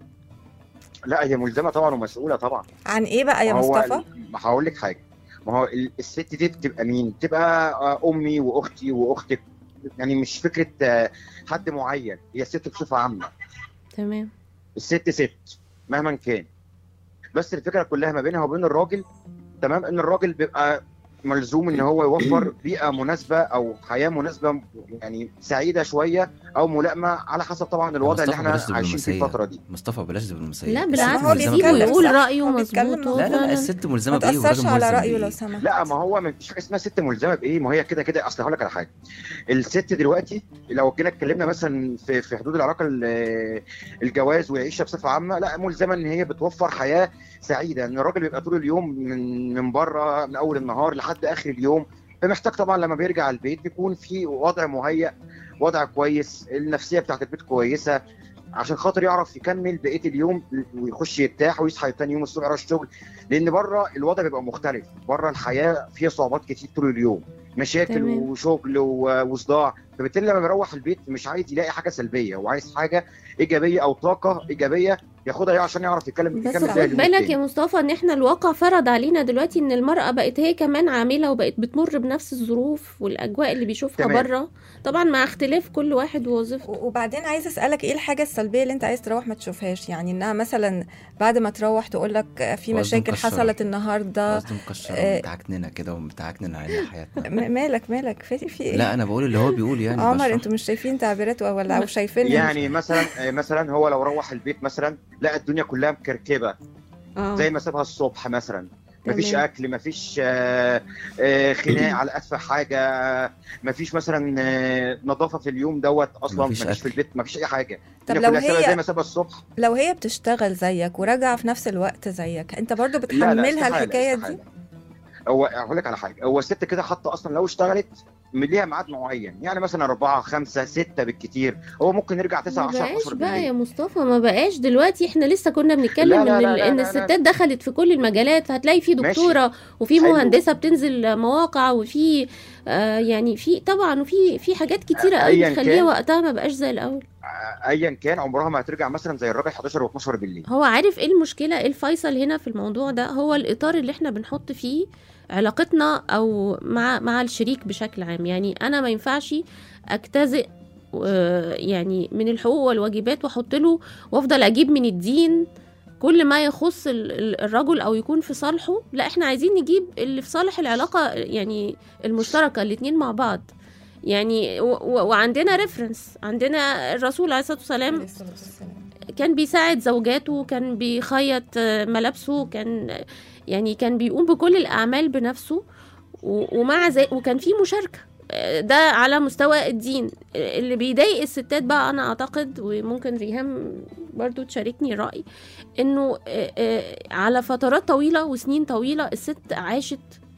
لا هي ملزمه طبعا ومسؤوله طبعا عن ايه بقى يا ما هو مصطفى ال- ما هقول لك حاجه ما هو ال- الست دي بتبقى مين؟ بتبقى آه، امي واختي واختك يعني مش فكره آه، حد معين هي الست بصفه عامه تمام الست ست مهما كان بس الفكره كلها ما بينها وبين الراجل تمام ان الراجل بيبقى ملزوم ان هو يوفر بيئه مناسبه او حياه مناسبه يعني سعيده شويه او ملائمه على حسب طبعا الوضع اللي مصطفى احنا بلاش عايشين فيه دبلوماسية. الفتره دي مصطفى بلاش دبلوماسيه لا هو بالعكس ملزمة سيبه بإيه؟ يقول صح، رايه هو بيتكلم مظبوط هو لا لا لا فعلا الست ما ملزمه بايه تاثرش والراجل على ملزم رايه بإيه؟ لو سمحت لا ما هو ما فيش حاجه اسمها ست ملزمه بايه ما هي كده كده اصل هقول لك على حاجه الست دلوقتي لو جينا اتكلمنا مثلا في في حدود العلاقه ال- الجواز والعيشه بصفه عامه لا ملزمه ان هي بتوفر حياه سعيده ان الراجل بيبقى طول اليوم من من بره من اول النهار لحد اخر اليوم فمحتاج طبعا لما بيرجع البيت يكون في وضع مهيأ وضع كويس النفسيه بتاعت البيت كويسه عشان خاطر يعرف يكمل بقيه اليوم ويخش يرتاح ويصحى تاني يوم الصبح يروح الشغل لان بره الوضع بيبقى مختلف بره الحياه فيها صعوبات كتير طول اليوم مشاكل تمام. وشغل و- وصداع فبالتالي لما بيروح البيت مش عايز يلاقي حاجه سلبيه وعايز حاجه ايجابيه او طاقه ايجابيه ياخدها عشان يعرف يتكلم بس يكمل خد بيها اليوم بالك التاني. يا مصطفى ان احنا الواقع فرض علينا دلوقتي ان المرأة بقت هي كمان عاملة وبقت بتمر بنفس الظروف والاجواء اللي بيشوفها تمام. بره طبعا مع اختلاف كل واحد ووظيفته و- وبعدين عايزه اسالك ايه الحاجه السلبيه اللي انت عايز تروح ما تشوفهاش يعني انها مثلا بعد ما تروح تقول لك في قصدي مشاكل مكشرة. حصلت النهارده قصدي مكشره آه. ومتعكننه كده ومتعكنن علينا حياتنا م- مالك مالك في في ايه لا انا بقول اللي هو بيقول يعني عمر بشرح. انتوا مش شايفين تعبيرات ولا او شايفين يعني مثلا آه، مثلا هو لو روح البيت مثلا لقى الدنيا كلها مكركبه اه زي ما سابها الصبح مثلا مفيش تمام. اكل مفيش آه، آه، خناق على اتفه حاجه آه، مفيش مثلا آه، نظافه في اليوم دوت اصلا مفيش مفيش في أكل. البيت مفيش اي حاجه طب الدنيا لو كلها سابها هي- زي ما سابها الصبح لو هي بتشتغل زيك وراجعه في نفس الوقت زيك انت برضو لا لا بتحملها استحالة، الحكايه استحالة. دي هو هقول لك على حاجه هو الست كده حاطه اصلا لو اشتغلت ليها ميعاد معين يعني مثلا أربعة خمسة ستة بالكتير هو ممكن يرجع 9 ما 10 بقاش 11 بقى بالليل يا مصطفى ما بقاش دلوقتي احنا لسه كنا بنتكلم لا، لا، ان لا، ال- لا، ان لا، لا. الستات دخلت في كل المجالات فهتلاقي في ماشي. دكتوره وفي حلو. مهندسه بتنزل مواقع وفي آه يعني في طبعا وفي في حاجات كتيره قوي أياً بتخليها كان. وقتها ما بقاش زي الاول آه، ايا كان عمرها ما هترجع مثلا زي الراجل 11 و12 بالليل هو عارف ايه المشكله ايه الفيصل هنا في الموضوع ده هو الاطار اللي احنا بنحط فيه علاقتنا او مع مع الشريك بشكل عام يعني انا ما ينفعش اجتزئ آه، يعني من الحقوق والواجبات واحط له وافضل اجيب من الدين كل ما يخص ال- ال- الرجل او يكون في صالحه لا احنا عايزين نجيب اللي في صالح العلاقه يعني المشتركه الاتنين مع بعض يعني و- و- وعندنا ريفرنس عندنا الرسول عليه الصلاه والسلام كان بيساعد زوجاته كان بيخيط آه، ملابسه كان آه، يعني كان بيقوم بكل الأعمال بنفسه و- ومع ذلك وكان في مشاركة آه، ده على مستوى الدين آه، اللي بيضايق الستات بقى أنا أعتقد وممكن ريهام برضو تشاركني رأي إنه آه، آه، على فترات طويلة وسنين طويلة الست عاشت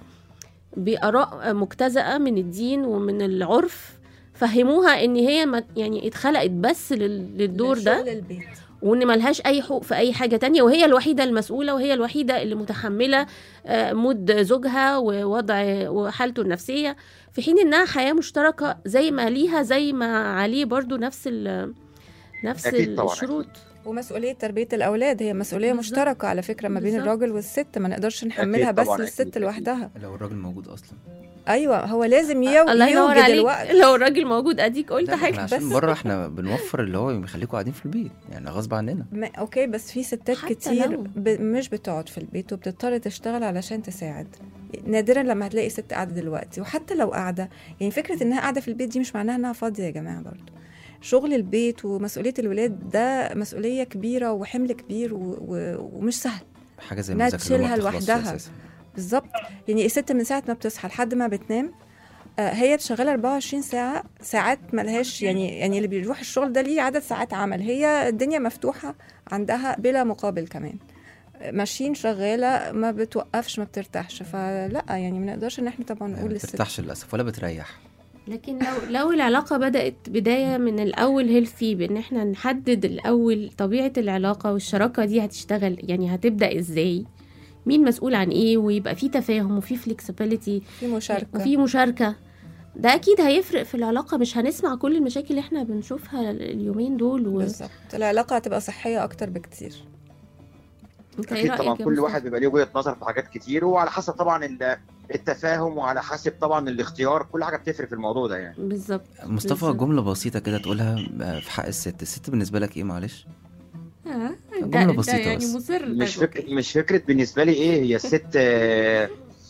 بآراء مجتزأة من الدين ومن العرف فهموها ان هي ما يعني اتخلقت بس لل- للدور ده للشغل البيت وان ملهاش اي حقوق في اي حاجه تانية وهي الوحيده المسؤوله وهي الوحيده اللي متحمله آه، مود زوجها ووضع وحالته النفسيه في حين انها حياه مشتركه زي ما ليها زي ما عليه برضو نفس ال نفس أكيد طبعاً، الشروط ومسؤوليه تربيه الاولاد هي مسؤوليه بالظبط. مشتركه على فكره ما بين بالظبط. الراجل والست ما نقدرش نحملها أكيد بس طبعاً، للست أكيد، لوحدها لو الراجل موجود اصلا ايوه هو لازم يو... الله ينور يوجد عليك الوقت لو الراجل موجود اديك قلت لا، احنا حاجه عشان بس. بره احنا بنوفر اللي هو يخليكم قاعدين في البيت يعني غصب عننا ما اوكي بس في ستات حتى كتير لو. ب... مش بتقعد في البيت وبتضطر تشتغل علشان تساعد نادرا لما هتلاقي ست قاعده دلوقتي وحتى لو قاعده يعني فكره انها قاعده في البيت دي مش معناها انها فاضيه يا جماعه برضو شغل البيت ومسؤوليه الولاد ده مسؤوليه كبيره وحمل كبير و... و... ومش سهل حاجه زي إنها المذاكره اللي ما تشيلها بتخلصش لوحدها. أساساً. بالظبط يعني الست من ساعه ما بتصحى لحد ما بتنام آه، هي شغاله 24 ساعه ساعات ملهاش يعني يعني اللي بيروح الشغل ده ليه عدد ساعات عمل هي الدنيا مفتوحه عندها بلا مقابل كمان آه، ماشين شغاله ما بتوقفش ما بترتاحش فلا يعني ما نقدرش ان احنا طبعا ما نقول للست بترتاحش للاسف ولا بتريح لكن لو لو العلاقة بدأت بداية من الأول هيلثي بإن احنا نحدد الأول طبيعة العلاقة والشراكة دي هتشتغل يعني هتبدأ ازاي مين مسؤول عن ايه ويبقى في تفاهم وفي فليكسبيليتي في مشاركه وفي مشاركة ده أكيد هيفرق في العلاقة مش هنسمع كل المشاكل اللي احنا بنشوفها اليومين دول و... بالظبط العلاقه هتبقى صحيه اكتر بكتير انت ايه اكيد رأيك طبعا يا كل مصطفى؟ واحد بيبقى ليه وجهه نظر في حاجات كتير وعلى حسب طبعا ال- التفاهم وعلى حسب طبعا الاختيار كل حاجه بتفرق في الموضوع ده يعني بالظبط مصطفى بالظبط. جمله بسيطه كده تقولها آه، في حق الست الست بالنسبه لك ايه معلش آه، انت جملة انت بسيطة يعني بس. مصر مش طيب، فكره مش فكره بالنسبه لي ايه هي الست آه،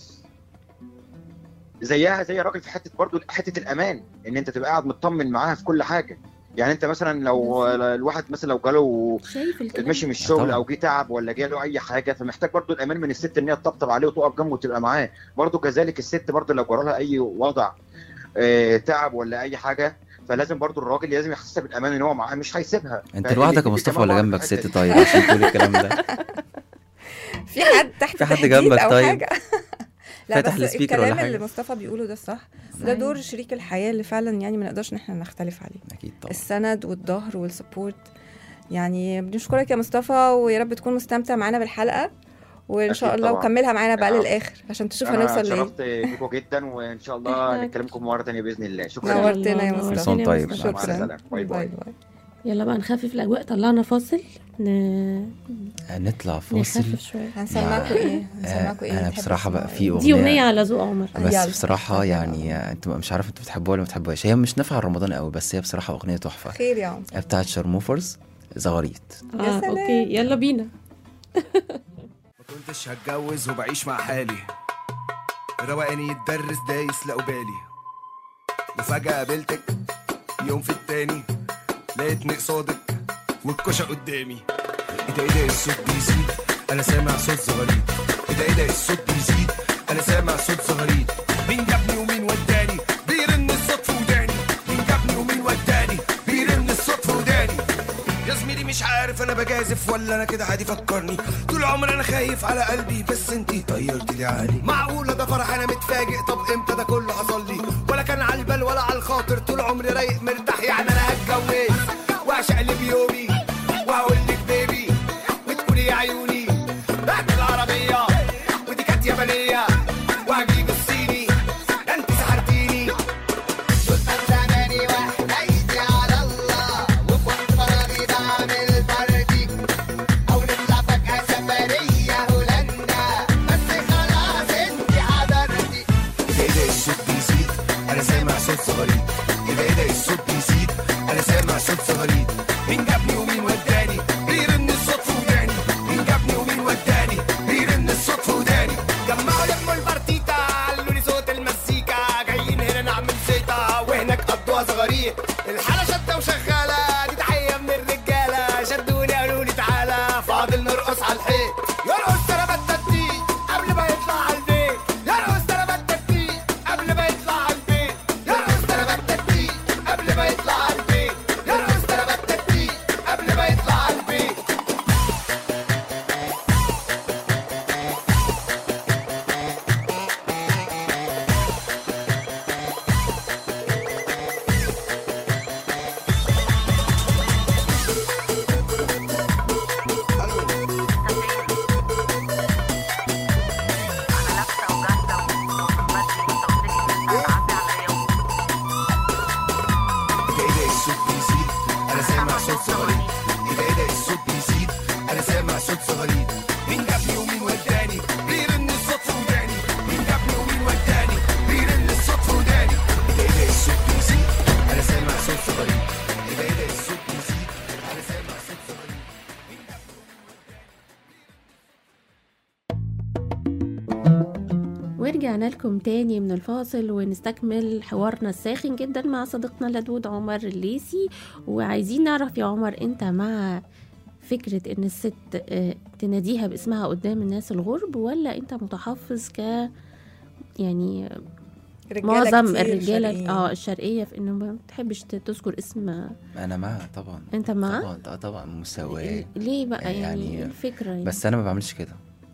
زيها زي الراجل في حته برضو حته الامان ان انت تبقى قاعد مطمن معاها في كل حاجه يعني انت مثلا لو الواحد مثلا لو جاله شايف الكلام ماشي من الشغل طبعا. او جه تعب ولا جاله اي حاجه فمحتاج برضو الامان من الست ان هي تطبطب عليه وتقف جنبه وتبقى معاه برضو كذلك الست برضو لو جرى لها اي وضع آه، تعب ولا اي حاجه فلازم برضو الراجل لازم يحسسها بالامان ان هو معاه مش هيسيبها انت فالاتنين لوحدك يا كمان مصطفى مع ولا بعض جنبك في الحتة ست دي. طيب عشان تقول الكلام ده في حد تحت في حد تهديد جنبك أو طيب؟ حاجة. لا فاتح بس السبيكر ولا الكلام حاجة؟ اللي مصطفى بيقوله ده صح ده صحيح. دور شريك الحياه اللي فعلا يعني ما نقدرش ان احنا نختلف عليه اكيد طبعا السند والظهر والسبورت يعني بنشكرك يا مصطفى ويا رب تكون مستمتع معانا بالحلقه وان شاء أكيد الله طبعاً. وكملها معانا بقى نعم. للاخر عشان تشوف انا هنوصل لايه شرفت بيكم جدا وان شاء الله نتكلمكم مره ثانيه باذن الله شكرا نور. نورتنا يا نورتنا مصطفى كل سنة طيب. مصطفى. مع شكرا السلامة. باي باي. يلا بقى نخفف الأجواء طلعنا فاصل ن... نطلع فاصل نخفف شوية هنسمعكم ايه هنسمعكم ايه انا بتحبوا بصراحه بقى تسمعوا في إيه؟ اغنيه دي أغنية على ذوق عمر بس يلا. بصراحه يعني انت مش عارف انتوا بتحبوها ولا ما بتحبوهاش هي مش نافعه رمضان قوي بس هي بصراحه اغنيه تحفه خير يا عم بتاعت شارموفرز زغاريت يا اه سلام. اوكي يلا بينا ما كنتش هتجوز وبعيش مع حالي روقاني يتدرس دايس لا بالي وفجأة قابلتك يوم في التاني لقيتني قصادك والكشة قدامي ايه ده ايه ده الصوت بيزيد انا سامع صوت زغاريد ايه ده ايه ده الصوت بيزيد انا سامع صوت زغاريد مين جابني ومين وداني بيرن الصوت في وداني مين جابني ومين وداني بيرن الصوت في وداني يا زميلي مش عارف انا بجازف ولا انا كده عادي فكرني طول عمري انا خايف على قلبي بس انتي طيرت لي عالي معقوله ده فرح انا متفاجئ طب امتى ده كله حصل لي ولا كان على البال ولا على الخاطر طول عمري رايق مرتاح يعني انا هتجوز واعشقلب يومي واقول لك بيبي وتقولي يا عيوني بعد العربيه ودي كانت يابانيه وهجيب الصيني ده انت سحرتيني ايه ده الصوت بيزيد انا سامع صوت صغير ايه ده ايه ده الصوت بيزيد انا سامع صوت صغير مين جابني ورجعنا لكم تاني من الفاصل ونستكمل حوارنا الساخن جدا مع صديقنا اللدود عمر الليسي وعايزين نعرف يا عمر انت مع فكرة ان الست آه، تناديها باسمها قدام الناس الغرب ولا انت متحفظ ك يعني رجالة معظم كتير الرجالة شرقيين. اه الشرقية في انه ما بتحبش ت- تذكر اسم انا معاها طبعا انت معاه طبعا آه طبعا مساواة ليه بقى يعني, يعني- يعني الفكرة يعني بس انا ما بعملش كده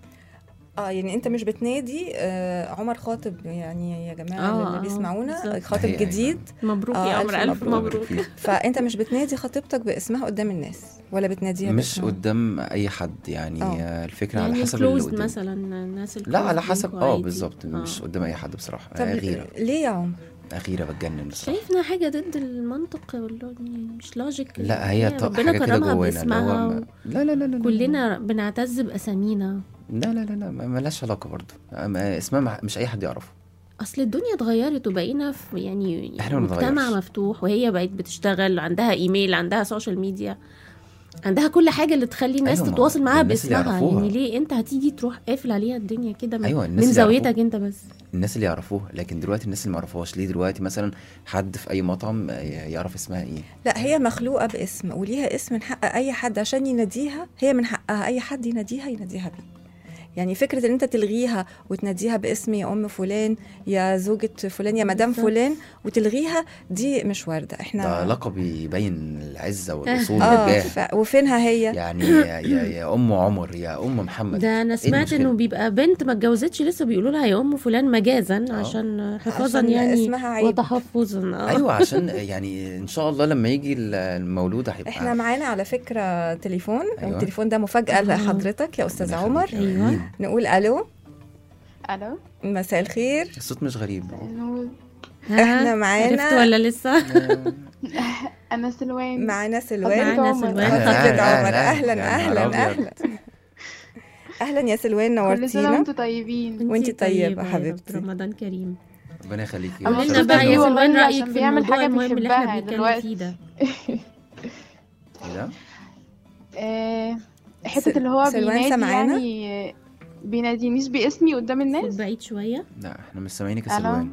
اه يعني انت مش بتنادي آه عمر خاطب يعني يا جماعه آه، اللي آه، بيسمعونا بالظبط. خاطب هي- هي. جديد مبروك آه، يا ألف عمر ألف مبروك. مبروك فيك. فانت مش بتنادي خطيبتك باسمها قدام الناس ولا بتناديها مش باسمها؟ قدام اي حد يعني آه. آه، الفكره على يعني حسب اللي كلوز قدامي مثلا الناس لا الكلوز على حسب بينكوا اه عادي. بالظبط آه. مش قدام اي حد بصراحه طب آه، غيره ليه يا عمر؟ غيره بتجنن بصراحه شايف انها حاجه ضد المنطق والله يعني مش لوجيك لا هي ط- ربنا حاجه كده كرمها جوانا اللي هو باسمها ما- لا لا لا لا لا. كلنا بنعتز باسامينا لا لا لا لا ما- ملهاش علاقه برضو ما- اسمها مع- مش اي حد يعرفه اصل الدنيا اتغيرت وبقينا في يعني إحنا ما مجتمع بنتغيرش. مفتوح وهي بقت بتشتغل عندها ايميل عندها سوشيال ميديا عندها كل حاجه اللي تخلي الناس أيوة، ما تتواصل معاها الناس اللي باسمها يعرفوها. يعني ليه انت هتيجي تروح قافل عليها الدنيا كده من, أيوة، الناس من اللي زاويتك انت بس الناس اللي يعرفوها لكن دلوقتي الناس اللي ما يعرفوهاش ليه دلوقتي مثلا حد في اي مطعم آه، يعرف اسمها ايه لا هي مخلوقه باسم وليها اسم من حق اي حد عشان يناديها هي من حقها اي حد يناديها يناديها بيه يعني فكرة ان انت تلغيها وتناديها باسم يا ام فلان يا زوجة فلان يا مدام بالظبط. فلان وتلغيها دي مش واردة احنا ده لقب يبين العزه والاصول اه والجاه ف... وفينها هي يعني يا, يا, يا ام عمر يا ام محمد ده انا إيه سمعت المشكلة؟ انه بيبقى بنت ما اتجوزتش لسه بيقولوا لها يا ام فلان مجازا آه. عشان حفاظا عشان يعني اسمها عيب. وتحفظا آه. ايوه عشان يعني ان شاء الله لما يجي المولود هيبقى احنا معانا على فكرة تليفون أيوة. التليفون ده مفاجأة آه. لحضرتك يا استاذ ربنا عمر يخليك. أيوة. آمين. نقول الو الو مساء الخير الصوت مش غريب نقول ها؟ إحنا معانا- عرفت ولا لسه انا سلوان معانا سلوان معانا عمر. سلوان خطيبة عمر أهلاً، اهلا يا اهلا نهار أبيض. اهلا اهلا يا سلوان كل سنه نورتينا وانتم طيبين وانتي طيبة يا رب، حبيبتي. رمضان كريم ربنا يخليكي قولي قولي لنا لنا بقى يا والله سلوان رايك عشان في بيعمل الموضوع حاجة المهم اللي احنا بيحبها بنتكلم دلوقتي. فيه ده ايه ده؟ آه، سل- حته اللي هو سلوان بينادي سامعانا؟ يعني آه، بينادينيش باسمي قدام خد الناس بعيد شويه لا احنا مش سامعينك يا ألو؟ سلوان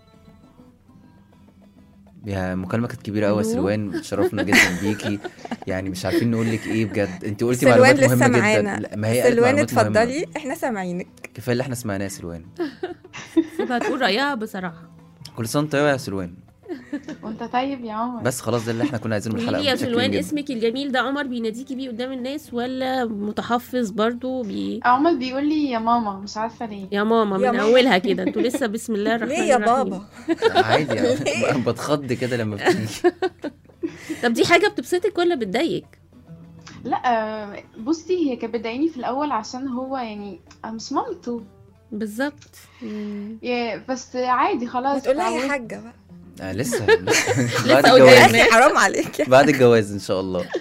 يا مكالمة كانت كبيرة قوي يا ألو؟ سلوان اتشرفنا جدا بيكي يعني مش عارفين نقول لك ايه بجد انت قلتي سلوان معلومات لسه مهمة معانا جدا لا، ما هي قالت سلوان معلومات مهمة. اتفضلي احنا سامعينك كفاية اللي احنا سمعناه يا سلوان سيبها تقول رايها بصراحه كل سنة وانت طيبة يا سلوان وانت طيب يا عمر بس خلاص ده اللي احنا كنا عايزينه من قولي الحلقة لي يا متشكرين سلوان جدا. اسمك الجميل ده عمر بيناديكي بيه قدام الناس ولا متحفظ برضو بي... عمر بيقول لي يا ماما مش عارفه ليه يا ماما يا من ماما. اولها كده انتوا لسه بسم الله الرحمن ليه يا الرحيم بابا عادي يعني ليه؟ أنا بتخض كده لما بتيجي طب دي حاجه بتبسطك ولا بتضايقك لا آه، بصي هي كانت بتضايقني في الاول عشان هو يعني أنا مش مامته بالظبط مم. يا- بس عادي ما خلاص تقول لها يا اتعودت. حاجة بقى آه لسه لسه بعد قدام. يا الجواز اخي حرام عليك بعد الجواز ان شاء الله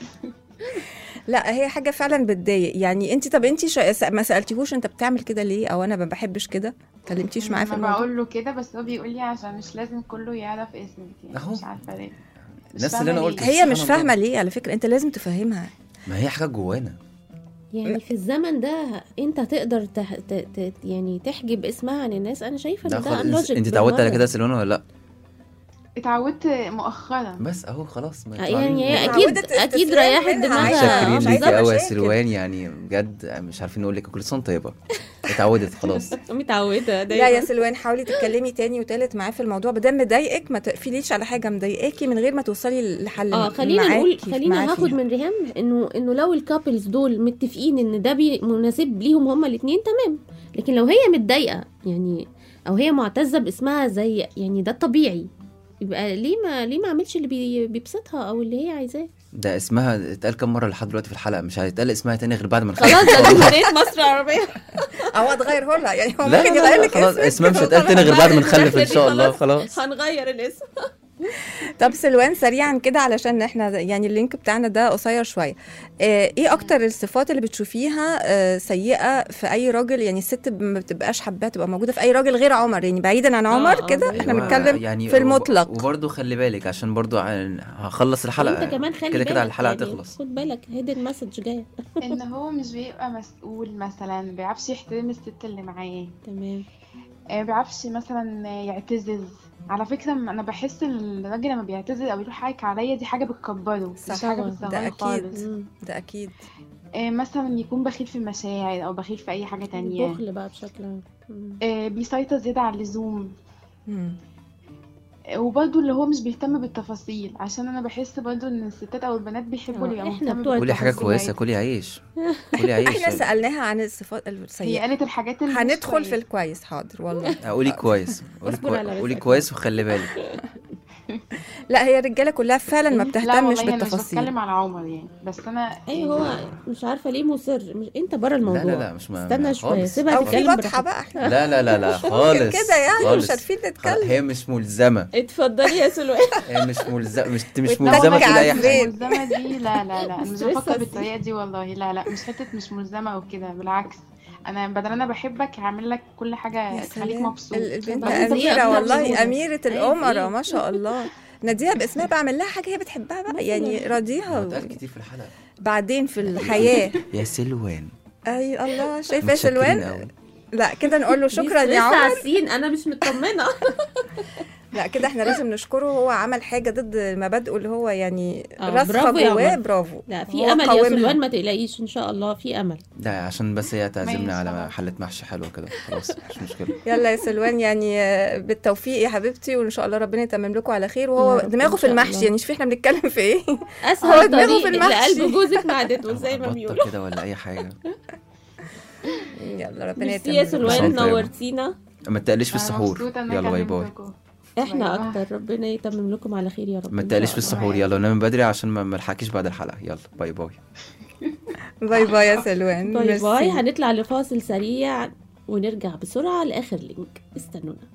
لا هي حاجة فعلا بتضايق يعني انت طب انت شا... ما سألتيهوش انت بتعمل كده ليه او انا ما بحبش كده كلمتيش معاه في انا الموضوع بقول له كده بس هو بيقول لي عشان مش لازم كله يعرف اسمك يعني أهو. مش عارفه ليه مش الناس اللي أنا فاهمة قلت ليه. هي سبحان مش الله. فاهمة ليه على فكرة انت لازم تفهمها ما هي حاجة جوانا يعني في الزمن ده انت تقدر تح... ت... ت... يعني تحجب اسمها عن الناس انا شايفه ده ان ده خلاص unlogic انت اتعودت على بالمرة. كده يا سلوان ولا لا اتعودت مؤخرا بس اهو خلاص ما يعني هي اتعودت اكيد اكيد تستسلم ريحت منها دماغها عايشة. شاكرين مش ليكي عايزة قوي يا مشاكل. سلوان يعني بجد مش عارفين نقول لك كل سنه طيبه اتعودت خلاص متعوده لا يا سلوان حاولي تتكلمي تاني وتالت معاه في الموضوع بدل مضايقك ما تقفليش على حاجة مضايقاكي من غير ما توصلي لحل اه خلينا معاكي- نقول معاه خلينا هاخد فيها. من ريهام انه انه لو الكابلز دول متفقين ان ده بي مناسب ليهم هما الاثنين تمام لكن لو هي متضايقه يعني او هي معتزه باسمها زي يعني ده الطبيعي يبقى ليه ما ليه ما اعملش اللي بي بيبسطها او اللي هي عايزاه ده اسمها اتقال كام مره لحد دلوقتي في الحلقه مش هيتقال اسمها تاني غير بعد ما خلاص نخلص ده جمهوريه مصر العربيه او هتغيره لها يعني هو لا ممكن لا يغير لا لك خلاص اسمك. اسمها مش هتقال تاني غير بعد ما نخلف ان شاء الله خلاص هنغير الاسم طب سلوان سريعا كده علشان احنا يعني اللينك بتاعنا ده قصير شويه آه، ايه اكتر الصفات اللي بتشوفيها آه، سيئه في اي راجل يعني الست ما بتبقاش حباها تبقى موجوده في اي راجل غير عمر يعني بعيدا عن آه، عمر آه، كده أيوة. احنا أيوة، بنتكلم يعني في المطلق. وبرده خلي بالك عشان برضو عن- هخلص الحلقه انت كمان خلي كده كده بالك الحلقه يعني هتخلص خد بالك هيدن مسج جايه ان هو مش بيبقى مسؤول مثلا ما بيعرفش يحترم الست اللي معاه تمام آه، بيعرفش مثلا يعتذر على فكرة أنا بحس الراجل لما بيعتذر أو يروح حاجة عليا دي حاجة بتكبره صح. مش حاجة طبعاً. ده بتصغره أكيد. خالص مم. ده اكيد آه، مثلا يكون بخيل في المشاعر أو بخيل في أي حاجة تانية البخل بقى بشكل عام مم. آه، بيسيطر زيادة عن اللزوم مم. آه، وبرضه اللي هو مش بيهتم بالتفاصيل عشان أنا بحس برضه إن الستات أو البنات بيحبوا اللي آه، يبقى إحنا مهتم بتوع كلي حاجه التفاصيل كويسه عادي. كلي عيش كلي عيش احنا سالناها عن الصفات هي السيئه قالت الحاجات اللي مش هندخل في كويسة. الكويس حاضر والله قولي كويس قولي, اصبر كوي... على قولي رزقك. كويس وخلي بالك لا هي الرجاله كلها فعلا ما لا بتهتمش والله أنا مش بالتفاصيل بتكلم على عمر يعني بس أنا ايوه هو مش عارفه ليه مصر مش انت بره الموضوع لا لا لا مش ما استنى ما- شويه خالص. سيبها او في تتكلم بطحه براحتها بقى لا لا لا لا خالص كده يعني خالص. مش عارفين خلاص، نتكلم هي مش ملزمه اتفضلي يا سلوى هي مش ملزمه مش مش وتنكد ملزمه تقول اي على حاجه الزيت. ملزمة دي لا لا لا أنا مش لسه بفكر الزيت. بالطريقة دي والله لا لا مش حتة مش ملزمة أو كده بالعكس أنا بدل أنا بحبك هعمل لك كل حاجة يا تخليك سلام. مبسوط ال- البنت بعدين طبيعي اميره أطلع والله بسهولة. اميره أيوة، الامراء إيه؟ ما شاء الله ناديها باسمها بعمل لها حاجه هي بتحبها بقى يعني راضيها اتقال كتير في الحلقه بعدين في الحياه يا سلوان اي الله شايفه يا متشكرين سلوان قوي. لا كده نقول له شكرا دي يا لسه عمر عارفين انا مش مطمنه لا كده احنا لازم نشكره هو عمل حاجه ضد مبادئه اللي هو يعني آه، راسخه برافو يا جواه عمر. برافو لا في هو امل يا قاومها. سلوان ما تقلقيش ان شاء الله في امل ده عشان بس هي تعزمنا ماشي على خلاص. حله محشي حلوه كده خلاص مش مشكله يلا يا سلوان يعني آه، بالتوفيق يا حبيبتي وان شاء الله ربنا يتمم لكم على خير يا وهو رب دماغه إن في شاء المحشي الله. يعني شوفي احنا بنتكلم في ايه هو اسهل دماغه طريق في اللي المحشي. قلب جوزك معدته زي ما بطة بيقولوا كده ولا اي حاجه يلا ربنا ميرسي يتمم يا لكم. سلوان طيب. نورتينا ما تقليش في أنا السحور مبسوطة إن أنا يلا باي باي كلمتكم. احنا باي باي. اكتر ربنا يتمم لكم على خير يا رب ما إن تقليش شاء في الله. السحور يلا نام بدري عشان ما ما نلحقكيش بعد الحلقه يلا باي باي باي باي يا سلوان باي ميرسي. باي هنطلع لفاصل سريع ونرجع بسرعه لاخر لينك استنونا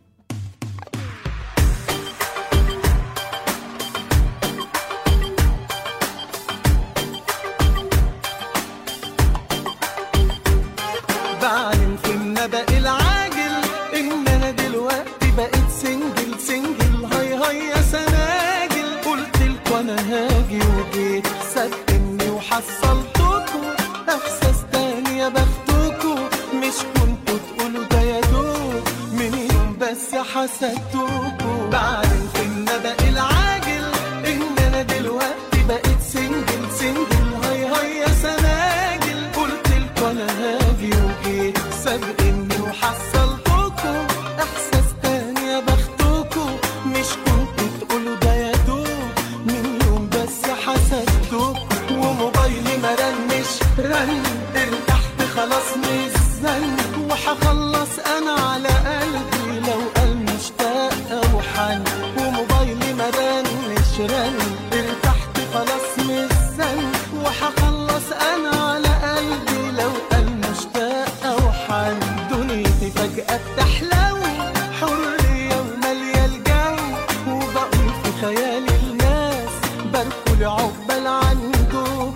بعلن في النبأ العاجل إن أنا دلوقتي بقيت سنجل سنجل هاي هاي يا سناجل قلت لكم أنا هاجي وجيت صدقني وحصلتكم إحساس تاني يا بختكم مش كنتوا تقولوا ده يا دوب من يوم بس حسدتكم بعلن في النبأ العاجل إن أنا دلوقتي بقيت سنجل سنجل هاي هاي يا سناجل قلت لكم أنا هاجي وجيت سابقني وحصلتكم إحساس تاني يا بختكم مش كنتوا تقولوا ده يا دوب من يوم بس حسدتكم وموبايلي ما رنش رن ارتحت خلاص مش زن وهخلص انا على قلبي لو قال مشتاق او حن وموبايلي ما رنش رن ارتحت خلاص مش زن وهخلص انا على قلبي لو قال مشتاق او حن دنيتي فجأة بتحلو حرية ومالية الجو وبقول في خيالي الناس بركل عقبال عندكم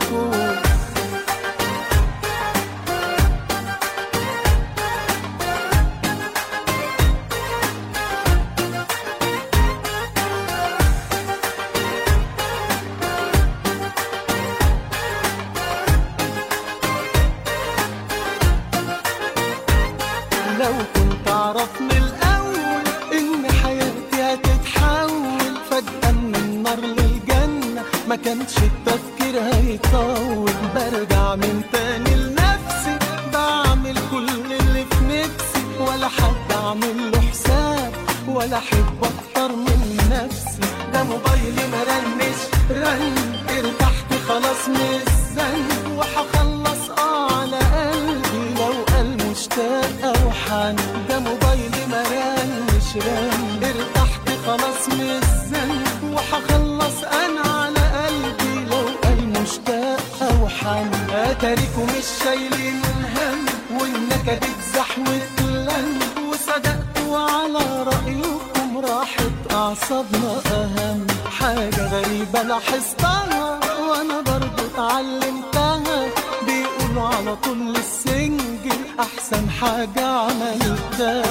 لو كنت اعرف من الاول ان حياتي هتتحول فجأة من النار للجنة ما كانش التفكير هيطول برجع من تاني لنفسي بعمل كل اللي في نفسي ولا حد اعمل له حساب ولا احب اكتر من نفسي ده موبايلي ما رنش رن ارتحت خلاص مش زن وهخلص اه على قلبي لو قال مشتاق او حن ده موبايلي ما رنش رن ارتحت خلاص مش زن وهخلص انا على قلبي لو قال مشتاق او حن اتاريكم مش شايلين هم والنكد اتزحوت لن وصدقتوا على رأيكم راحت أعصابنا أهم حاجة غريبة لاحظتها وأنا برضو اتعلمتها بيقولوا على طول السنجل أحسن حاجة عملتها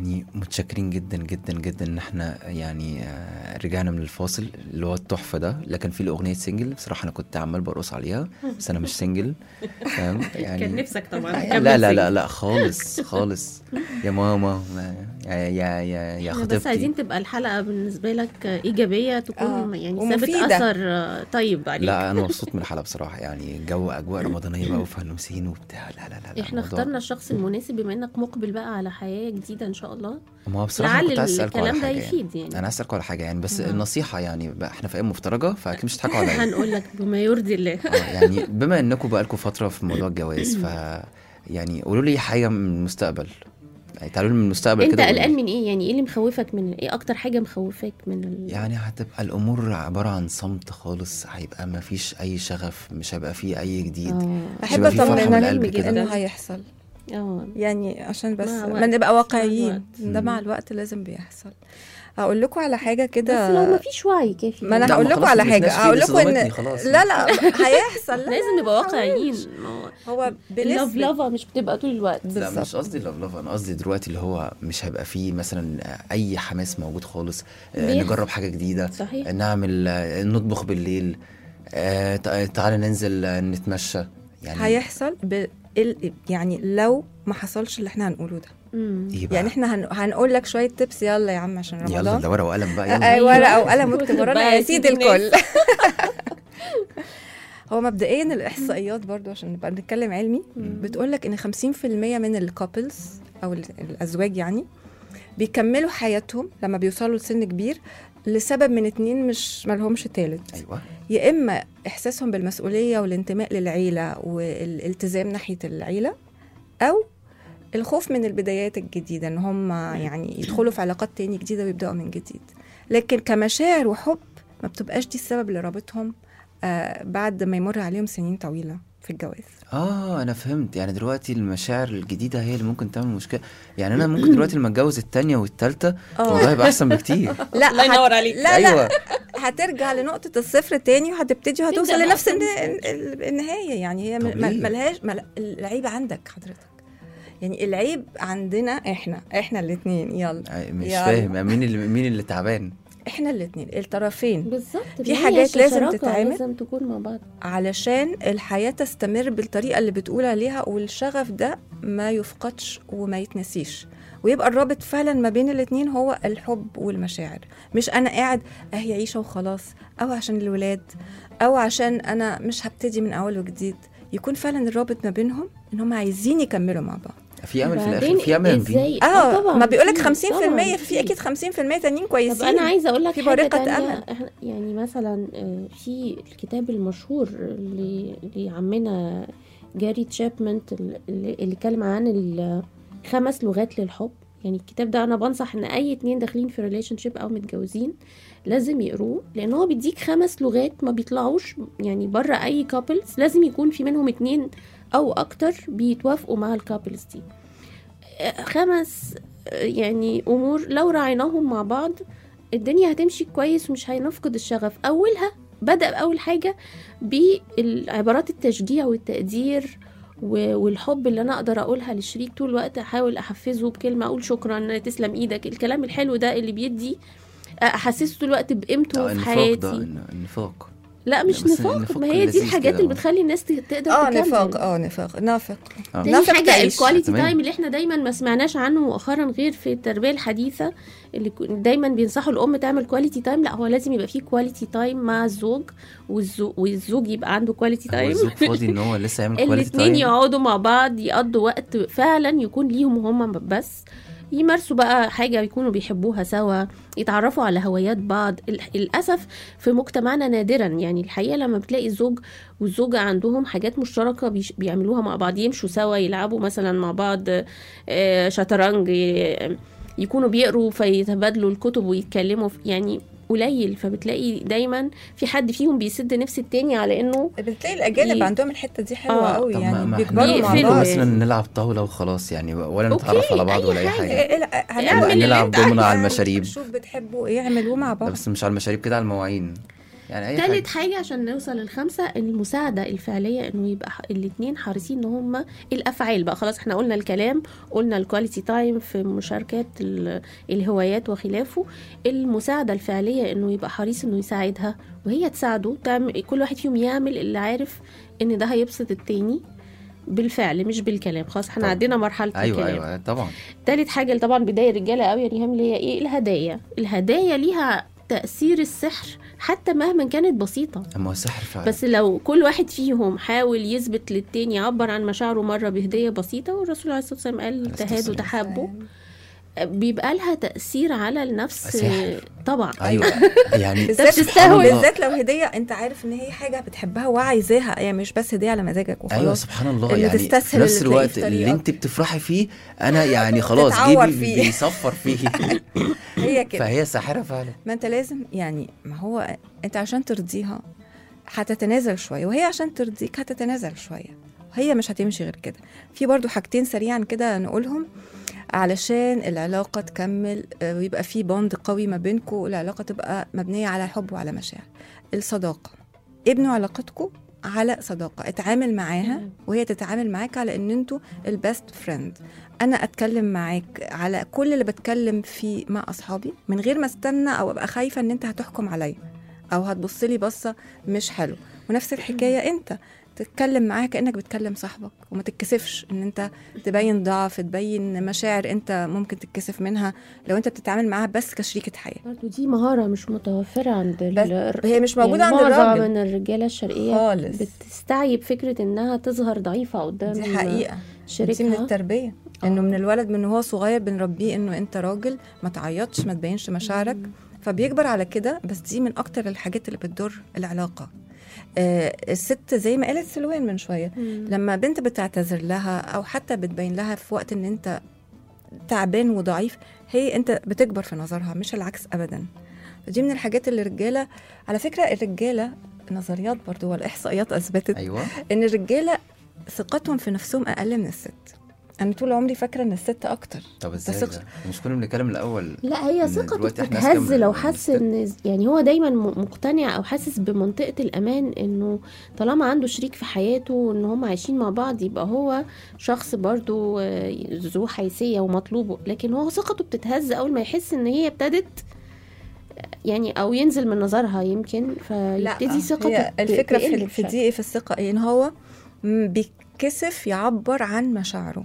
يعني متشكرين جدا جدا جدا ان احنا يعني آه، رجعنا من الفاصل اللي هو التحفه ده لكن في الاغنيه سنجل بصراحه انا كنت عمال برقص عليها بس انا مش سنجل فاهم يعني كان نفسك طبعا لا لا لا لا خالص خالص يا ماما ما- يا يا يا يا احنا بس عايزين خطيبتي تبقى الحلقه بالنسبه لك ايجابيه تكون آه، يعني سابت ومفيدة. اثر آه، طيب عليك لا انا مبسوط من الحلقه بصراحه يعني جو اجواء رمضانيه بقى وفانوسين وبتاع لا لا لا, لا احنا الموضوع- اخترنا الشخص المناسب بما انك مقبل بقى على حياه جديده ان شاء الله ما هو بصراحه أنا لعل كنت عايز اسالكم على الكلام ده حاجه يعني. يفيد يعني انا اسالكم على حاجه يعني بس نعم. النصيحه يعني بقى احنا في ايام مفترجه فاكيد مش هتضحكوا عليا هنقول لك بما يرضي الله آه، يعني بما انكم بقالكم فتره في موضوع الجواز ف يعني قولوا لي حاجه من المستقبل يعني تعالوا لي من المستقبل انت كده قولوا قلقان لي. من ايه يعني ايه اللي مخوفك من ايه اكتر حاجه مخوفاك من ال... يعني هتبقى الامور عباره عن صمت خالص هيبقى ما فيش اي شغف مش هيبقى فيه اي جديد اه احب يبقى في فرحة من اطمنك القلب كده. انه هيحصل اه يعني عشان بس مع ما وقت. نبقى مع واقعيين الوقت. ده مع الوقت لازم بيحصل اقول لكم على حاجه بس كده لو ما فيش وعي كافي ما انا لا، هقول ما لكم خلاص على ما حاجه بقيناش فيه، هقول دي لكم ان صدمتني خلاص. لا لا هيحصل لا لازم نبقى واقعيين ما هو هو اللوف بنسبه لافا مش بتبقى طول الوقت لا مش بالظبط. قصدي لاف لاف انا قصدي دلوقتي اللي هو مش هيبقى فيه مثلا اي حماس موجود خالص آه، بيحصل. نجرب حاجه جديده صحيح نعمل آه، نطبخ بالليل آه، تع- تعالى ننزل آه، نتمشى يعني هيحصل ب... ال- يعني لو ما حصلش اللي احنا هنقوله ده مم. ايه بقى يعني احنا هن... هنقول لك شويه تبس يلا يا عم عشان يلا رمضان ده ورقه وقلم بقى آه، يلا آه، ورقه وقلم واكتب واكتب ورانا بقى يا يا سيدي سيدي الكل هو مبدئيا الاحصائيات برضو عشان نبقى بنتكلم علمي بتقول لك ان 50% من الكابلز او ال- الازواج يعني بيكملوا حياتهم لما بيوصلوا لسن كبير لسبب من اتنين مش ملهمش تالت ايوه يا اما احساسهم بالمسؤوليه والانتماء للعيله والالتزام ناحيه العيله او الخوف من البدايات الجديده ان هم يعني يدخلوا في علاقات تاني جديده ويبداوا من جديد لكن كمشاعر وحب ما بتبقاش دي السبب اللي رابطهم آه بعد ما يمر عليهم سنين طويله في الجواز اه انا فهمت يعني دلوقتي المشاعر الجديده هي اللي ممكن تعمل مشكله يعني انا ممكن دلوقتي لما اتجوز التانية والتالتة الموضوع يبقى احسن بكتير لا الله ينور عليك. لا لا ايوه هترجع لنقطة الصفر تاني وهتبتدي وهتوصل تبدأ لنفس بقى الن- ال- النهاية يعني هي طب م- ليه؟ ملهاش مل... العيب عندك حضرتك يعني العيب عندنا احنا احنا الاثنين يلا آه، مش يلا. فاهم مين اللي مين اللي تعبان احنا الاثنين الطرفين بالظبط في ما هي حاجات لازم شراكة، تتعمل. لازم تكون مع بعض علشان الحياة تستمر بالطريقة اللي بتقول عليها والشغف ده ما يفقدش وما يتنسيش ويبقى الرابط فعلا ما بين الاتنين هو الحب والمشاعر مش انا قاعد اهي عيشة وخلاص او عشان الولاد او عشان انا مش هبتدي من اول وجديد يكون فعلا الرابط ما بينهم ان هم عايزين يكملوا مع بعض في امل في بعدين الاخر في امل في ازاي اه, طبعا ما بيقولك في- 50% طبعاً في اكيد 50% تانيين طب كويسين انا عايزه اقول لك في حاجه بريقة تانية أمل. احنا يعني مثلا آه، في الكتاب المشهور ل- لعمنا جاري تشابمنت اللي اللي اتكلم عن الخمس لغات للحب يعني الكتاب ده انا بنصح ان اي اتنين داخلين في ريليشن شيب او متجوزين لازم يقروه لان هو بيديك خمس لغات ما بيطلعوش يعني بره اي كابلز لازم يكون في منهم اتنين او اكتر بيتوافقوا مع الكابلز دي آه، خمس آه، يعني امور لو راعيناهم مع بعض الدنيا هتمشي كويس ومش هنفقد الشغف اولها بدا باول حاجه بعبارات التشجيع والتقدير و- والحب اللي انا اقدر اقولها للشريك طول الوقت احاول احفزه بكلمه اقول شكرا تسلم ايدك الكلام الحلو ده اللي بيدي احسسه طول الوقت بقيمته في النفاق حياتي ده الن- النفاق لا مش لا، بس نفاق النفاق ما هي دي لذيذ الحاجات كده. اللي بتخلي الناس ت- تقدر اه تكمل نفاق اه نفاق نافق آه. تاني نافق حاجة تعيش. الكواليتي تمام. تايم اللي احنا دايما ما سمعناش عنه مؤخرا غير في التربية الحديثة اللي كو- دايما بينصحوا الأم تعمل كواليتي تايم لا هو لازم يبقى فيه كواليتي تايم مع الزوج والزوج, والزوج يبقى عنده كواليتي هو تايم الزوج فاضي ان هو لسه يعمل كواليتي الاتنين تايم يقعدوا مع بعض يقضوا وقت فعلا يكون ليهم هما بس يمارسوا بقى حاجة يكونوا بيحبوها سوا يتعرفوا على هوايات بعض ال- للأسف في مجتمعنا نادرا يعني الحقيقة لما بتلاقي الزوج والزوجة عندهم حاجات مشتركة بيش- بيعملوها مع بعض يمشوا سوا يلعبوا مثلا مع بعض آه، شطرنج آه، يكونوا بيقروا فيتبادلوا الكتب ويتكلموا في- يعني قليل فبتلاقي دايما في حد فيهم بيسد نفس التاني على انه بتلاقي الاجانب ي- عندهم الحته دي حلوه آه. قوي طب ما- يعني ما بيكبروا احنا مع يقفلوا بعض مثلا نلعب طاوله وخلاص يعني ولا أوكي، نتعرف على بعض أي ولا اي حاجة. حاجه إيه لا اعمل هنعمل اللي نلعب انت دومنا على عايزه. المشاريب شوف بتحبوا ايه اعملوه مع لا بعض بس مش على المشاريب كده على المواعين يعني اي تالت حاجه حاجة عشان نوصل للخمسة المساعدة الفعلية انه يبقى ح- الاتنين حريصين ان هما الافعال بقى خلاص احنا قلنا الكلام قلنا الكواليتي تايم في مشاركات ال- الهوايات وخلافه المساعدة الفعلية انه يبقى حريص انه يساعدها وهي تساعده تعمل كل واحد فيهم يعمل اللي عارف ان ده هيبسط التاني بالفعل مش بالكلام خلاص احنا طبعا. عدينا مرحلة ايوه الكلام ايوه طبعا تالت حاجة اللي طبعا بداية الرجالة قوي يا ريهام اللي هي ايه الهدايا الهدايا ليها تأثير السحر حتى مهما كانت بسيطة اما هو سحر فعلا بس لو كل واحد فيهم حاول يثبت للتاني يعبر عن مشاعره مرة بهدية بسيطة والرسول عليه الصلاة والسلام قال عليه الصلاة تهادوا والسلام. تحابوا بيبقى لها تأثير على النفس سحر. طبعا ايوه يعني بالذات بتستهوي. سبحان الله. بالذات لو هديه انت عارف ان هي حاجه بتحبها وعايزاها يعني مش بس هديه على مزاجك وخلاص ايوه سبحان الله اللي يعني في تستسهل نفس اللي تلاقيه الوقت في اللي طريقك. انت بتفرحي فيه انا يعني خلاص تتعور جيبي فيه. بيصفر فيه هي كده فهي ساحره فعلا ما انت لازم يعني ما هو انت عشان ترضيها هتتنازل شويه وهي عشان ترضيك هتتنازل شويه هي مش هتمشي غير كده في برضو حاجتين سريعا كده نقولهم علشان العلاقة تكمل آه، ويبقى في بوند قوي ما بينكم والعلاقة تبقى مبنية على حب وعلى مشاعر الصداقة ابنوا علاقتكم على صداقة اتعامل معاها وهي تتعامل معاك على ان انتوا البيست فريند انا اتكلم معاك على كل اللي بتكلم فيه مع اصحابي من غير ما استنى او ابقى خايفه ان انت هتحكم عليا او هتبص لي بصه مش حلو ونفس الحكايه انت تتكلم معاه كانك بتكلم صاحبك وما تتكسفش ان انت تبين ضعف تبين مشاعر انت ممكن تتكسف منها لو انت بتتعامل معاها بس كشريكه حياه برضو دي مهارة مش متوفرة عند بس ال- هي مش موجوده يعني عند معظم الراجل من الرجالة الشرقية خالص بتستعيب فكرة انها تظهر ضعيفة قدام دي حقيقه دي من شريكها التربيه انه من الولد من هو صغير بنربيه انه انت راجل ما تعيطش ما تبينش مشاعرك فبيكبر على كده بس دي من اكتر الحاجات اللي بتضر العلاقه آه الست زي ما قالت سلوان من شويه مم. لما بنت بتعتذر لها او حتى بتبين لها في وقت ان انت تعبان وضعيف هي انت بتكبر في نظرها مش العكس ابدا دي من الحاجات اللي الرجاله على فكره الرجاله نظريات برضو والاحصائيات اثبتت ايوه ان الرجاله ثقتهم في نفسهم اقل من الست انا طول عمري فاكره ان الست اكتر طب ازاي ثقة. ده؟ مش كنا بنتكلم الاول لا هي إن ثقته دلوقتي إحنا أذكى بتتهز من- لو من حس الست. ان يعني هو دايما م- مقتنع او حاسس بمنطقه الامان انه طالما عنده شريك في حياته ان هم عايشين مع بعض يبقى هو شخص برضو آه، ذو حيثيه ومطلوبه لكن هو ثقته بتتهز اول ما يحس ان هي ابتدت يعني او ينزل من نظرها يمكن فيبتدي ثقته هي الفكره تقل في, في بشكل. دي إيه في الثقه إيه؟ ان هو م- بيتكسف يعبر عن مشاعره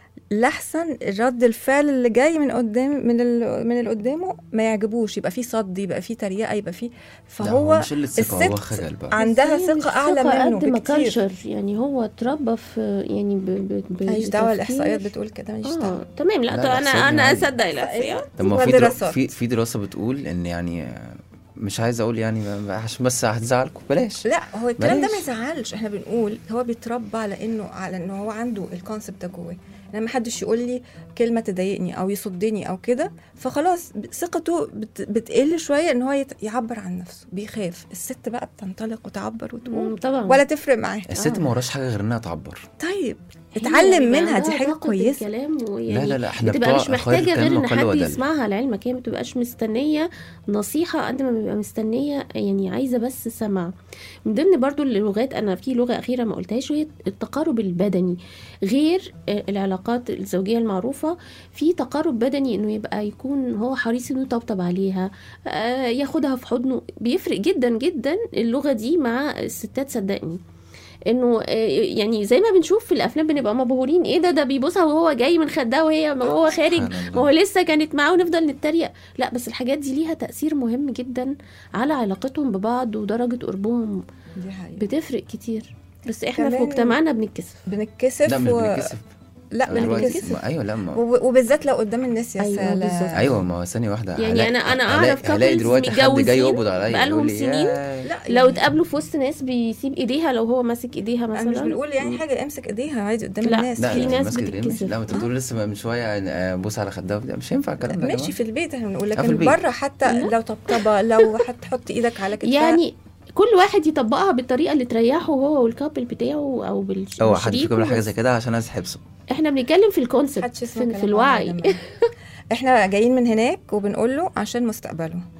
لحسن رد الفعل اللي جاي من قدام من ال- من اللي قدامه ما يعجبوش يبقى فيه صد يبقى فيه تريقه يبقى فيه لا، فهو مش قله ثقه هو الست خجل بقى عندها بس هي مش ثقه اعلى منه قد ما بكتير كالتشر يعني هو اتربى في يعني ب ب ب ماليش دعوه بتفكير- الاحصائيات بتقول كده ماليش اه دعوه تمام لا, لا، طب انا الإحصائيات انا عادي. اصدق الاحصائيات طب ما في درا... ودراسات. في في دراسه بتقول ان يعني آه، مش عايز اقول يعني ما- عشان بس هتزعلكم بلاش لا هو الكلام ده ما بلاش. يزعلش احنا بنقول هو بيتربى على انه على انه هو عنده الكونسبت ده جواه لما حدش يقول لي كلمه تضايقني او يصدني او كده فخلاص ب- ثقته بت بتقل شويه ان هو يت- يعبر عن نفسه بيخاف الست بقى بتنطلق وتعبر مم، وتقول طبعا ولا تفرق معاه الست آه. ما وراش حاجه غير انها تعبر طيب هي اتعلم بيبقى منها دي عندها حاجه طاقة كويسه الكلام لا ويعني لا لا احنا بتبقى بتوع مش خير محتاجه غير الكلام ان وقل حد ودل يسمعها لعلمك هي ما بتبقاش مستنيه نصيحه قد ما بيبقى مستنيه يعني عايزه بس سمع من ضمن برضو اللغات انا في لغه اخيره ما قلتهاش وهي التقارب البدني غير آه، العلاقات الزوجيه المعروفه في تقارب بدني انه يبقى يكون هو حريص انه يطبطب عليها آه، ياخدها في حضنه بيفرق جدا جدا اللغه دي مع الستات صدقني انه آه، يعني زي ما بنشوف في الافلام بنبقى مبهورين ايه ده ده بيبوسها وهو جاي من خدها وهي وهو خارج سبحان الله. وهو لسه كانت معاه ونفضل نتريق لا بس الحاجات دي ليها تأثير مهم جدا على علاقتهم ببعض ودرجة قربهم دي حقيقة. بتفرق كتير بس احنا في كمان- مجتمعنا بنتكسف بنتكسف لا مش و... بنتكسف لا دلوقتي بنتكسف ما- ايوه لا ما وب- وبالذات لو قدام الناس يا أيوة سلام بالظبط. ايوه ما هو ثانيه واحده يعني هلاقي- أنا- أنا هلاقي- أعرف هلاقي couples دلوقتي حد جاي متجوزين يقبض عليا بقالهم يقول لي سنين. يا- لا لو يعني- اتقابلوا في وسط ناس بيسيب ايديها لو هو ماسك ايديها مثلا انا مش بنقول يعني حاجه امسك ايديها عادي قدام لا، الناس لا في لا، ناس ماسك الإيد مش- بتتكسف. لا ما انت بتقول لسه من شويه آه، بوس على خدها لا، مش هينفع الكلام ده يا ماشي جماعة. في البيت احنا بنقول في لكن البيت. بره حتى لا. لو طبطبه لو هتحط ايدك على كتفها يعني كل واحد يطبقها بالطريقه اللي تريحه هو والكابل بتاعه او بالش- اوعى حد بالشريك فيكم يعمل حاجه وبس. زي كده عشان عايز حبسه احنا بنتكلم في محدش الكونسبت يسمع في, كلام في ماما يا الوعي جماعة. احنا جايين من هناك وبنقول له عشان مستقبله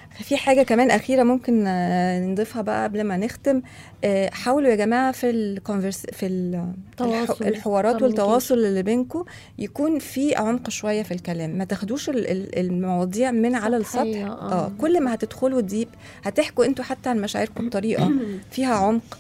في حاجة كمان أخيرة ممكن آه، نضيفها بقى قبل ما نختم آه، حاولوا يا جماعة في الكونفرس في ال- تواصل، الح- الحوارات communication. والتواصل اللي بينكم يكون في عمق شوية في الكلام ما تاخدوش ال- ال- المواضيع من على السطح سطحية، آه. اه كل ما هتدخلوا ديب هتحكوا انتوا حتى عن مشاعركم بطريقة فيها عمق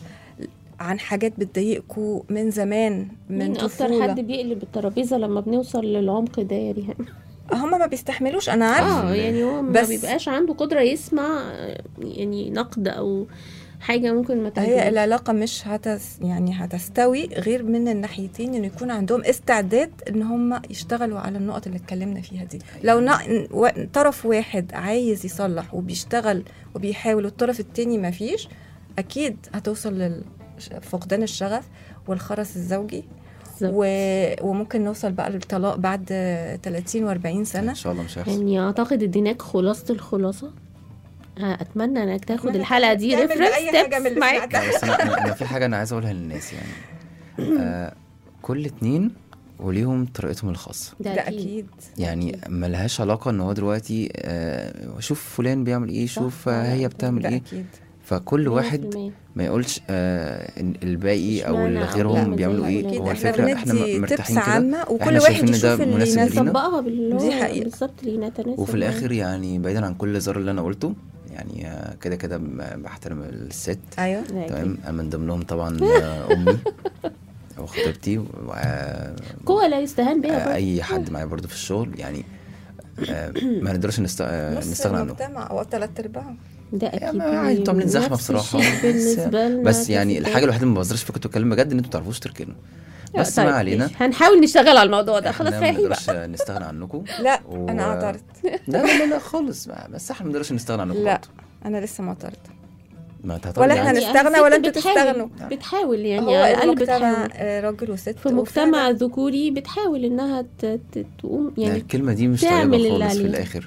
عن حاجات بتضايقكم من زمان من مين اكتر طفولة حد بيقلب الترابيزه لما بنوصل للعمق ده يا ريهام هم ما بيستحملوش انا عارفه اه يعني هو ما بس- بيبقاش عنده قدره يسمع آه، يعني نقد او حاجه ممكن ما هي تعجبوش. العلاقة مش هتس يعني هتستوي غير من الناحيتين انه يكون عندهم استعداد ان هم يشتغلوا على النقط اللي اتكلمنا فيها دي لو نا- و- طرف واحد عايز يصلح وبيشتغل وبيحاول والطرف التاني ما فيش اكيد هتوصل لفقدان الشغف والخرس الزوجي بالظبط. و... وممكن نوصل بقى للطلاق بعد 30 و40 سنة ان شاء الله مش هيحصل يعني اعتقد اديناك خلاصه الخلاصه آه، اتمنى انك تاخد أتمنى الحلقه دي تعمل ريفرنس بأي حاجة من اللي معاك سمعتها. لا، بس انا انا أنا في حاجه انا عايز اقولها للناس يعني آه كل اتنين وليهم طريقتهم الخاصه ده ده اكيد أكيد يعني ملهاش علاقه ان هو دلوقتي آه شوف فلان بيعمل ايه شوف آه هي بتعمل ده ايه أكيد فكل واحد 100%. ما يقولش آه إن الباقي او اشمعنى اللي أو غيرهم يعمل بيعملوا زي ايه الأولاد. هو أكيد احنا الفكره احنا بندي مرتاحين تبس كده عامة وكل إحنا واحد شايفين إن يشوف ده اللي مناسب يناسبه لينا. نطبقها باللي دي هو حقيقة. بالظبط اللي يتناسب وفي معاه. الاخر يعني بعيدا عن كل زر اللي انا قلته يعني آه، كده كده ب- بحترم الست ايوه ده أكيد. تمام من ضمنهم طبعا آه، امي او خطيبتي و- آه، قوة لا يستهان بها آه، برضه. اي حد معايا برضه في الشغل يعني آه، ما نقدرش نست... آه، نص نستغنى عنه المجتمع او ثلاث ارباعه ده يعني اكيد ما عادي، انتوا عاملين زحمه نفس بصراحه الشيء بس, بالنسبه لنا بس يعني كستات. الحاجه الوحيده اللي ما بهزرش فيها كنت بتكلم بجد ان انتوا ما تعرفوش تركنوا بس طيب، ما علينا ماشي. هنحاول نشتغل على الموضوع ده خلاص احنا ما رايحين بقى نقدرش نستغنى عنكم لا و- انا اعترضت لا لا لا, لا خالص ما- بس احنا ما نقدرش نستغنى عنكم لا برضه. انا لسه معترضه ما تعترضي ولا احنا عادي. نستغنى الست ولا انتوا بتحاول- تستغنوا. بتحاول يعني هو على الاقل المجتمع بتحاول آه، راجل وست في مجتمع وفعلا ذكوري بتحاول انها ت- ت- تقوم يعني يعني الكلمه دي مش تعمل طيبه اللي خالص في عليها. الاخر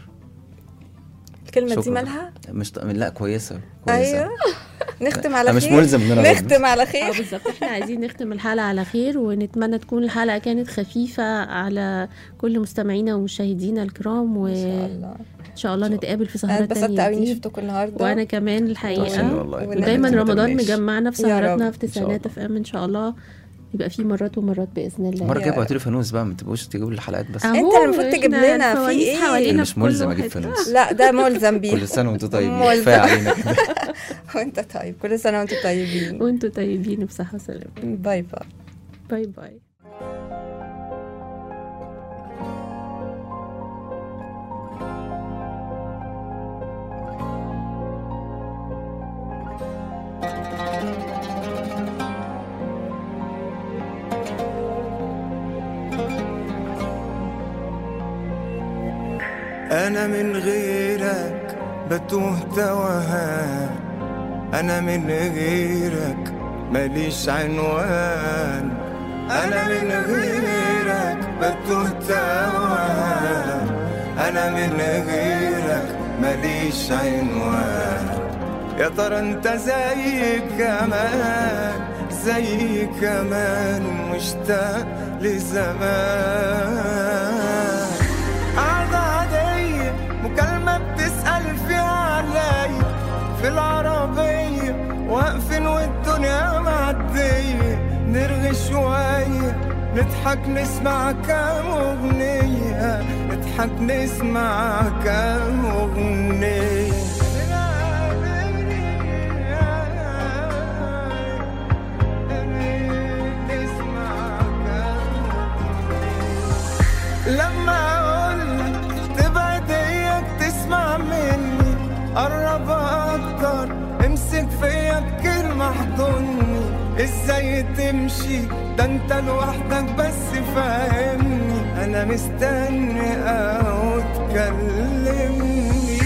الكلمه دي شكراً. مالها مش ط... لا كويسه كويسه ايوه نختم على انا مش خير ملزم ان انا أرد. نختم على اه خير بالظبط احنا عايزين نختم الحلقه على خير ونتمنى تكون الحلقه كانت خفيفه على كل مستمعينا ومشاهدينا الكرام ان شاء وان الله شاء الله نتقابل في انا سهره اتبسطت تانية قوي اني جديد شفتكم النهارده وانا كمان عشان الحقيقه والله ون- ودايما ما رمضان تنامناش. مجمعنا في يا سهراتنا رب. في إن شاء الله. تسعينات اف ام ان شاء الله يبقى في مرات ومرات باذن الله المره يا- الجايه ابعتوا لي فانوس بقى ما تبقوش تجيبوا لي الحلقات بس أهو أنت اللي المفروض تجيب إحنا لنا في الفوانيس إيه؟ حوالينا مش في كل ملزم اجيب واحد. فانوس لا ده ملزم بيه كل سنه وانتم طيبين ملزم. كفايه علينا كده وانت طيب كل سنه وانتم طيبين وانتوا طيبين بصحه وسلامه باي باي باي باي أنا من غيرك بتوه توهان أنا من غيرك ماليش عنوان أنا من غيرك بتوه توهان أنا من غيرك ماليش عنوان يا ترى انت زي كمان زي كمان مشتاق لزمان قعدة عادية مكالمة بتسأل فيها عليا في العربية واقفين والدنيا معدية نرغي شوية نضحك نسمع كام أغنية نضحك نسمع كام أغنية نسمع كام لما اقولك تبعد اياك تسمع مني قرب اكتر امسك فيا بكلمة احضني ازاي تمشي ده انت لوحدك بس فاهمني انا مستني او تكلمني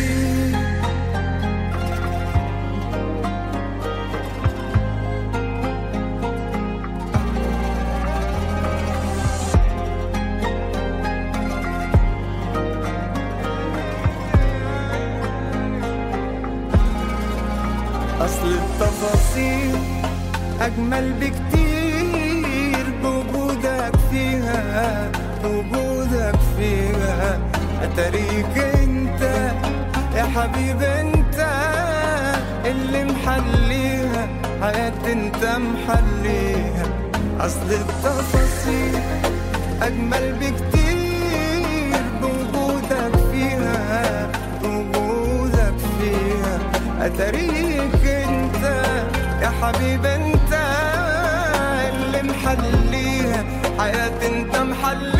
أصل التفاصيل أجمل بكتير بوجودك فيها وجودك فيها أتاريك أنت يا حبيب انت اللي محليها حياتي انت محليها اصل التفاصيل اجمل بكتير بوجودك فيها بوجودك فيها اتاريك انت يا حبيب انت اللي محليها حياتي انت محليها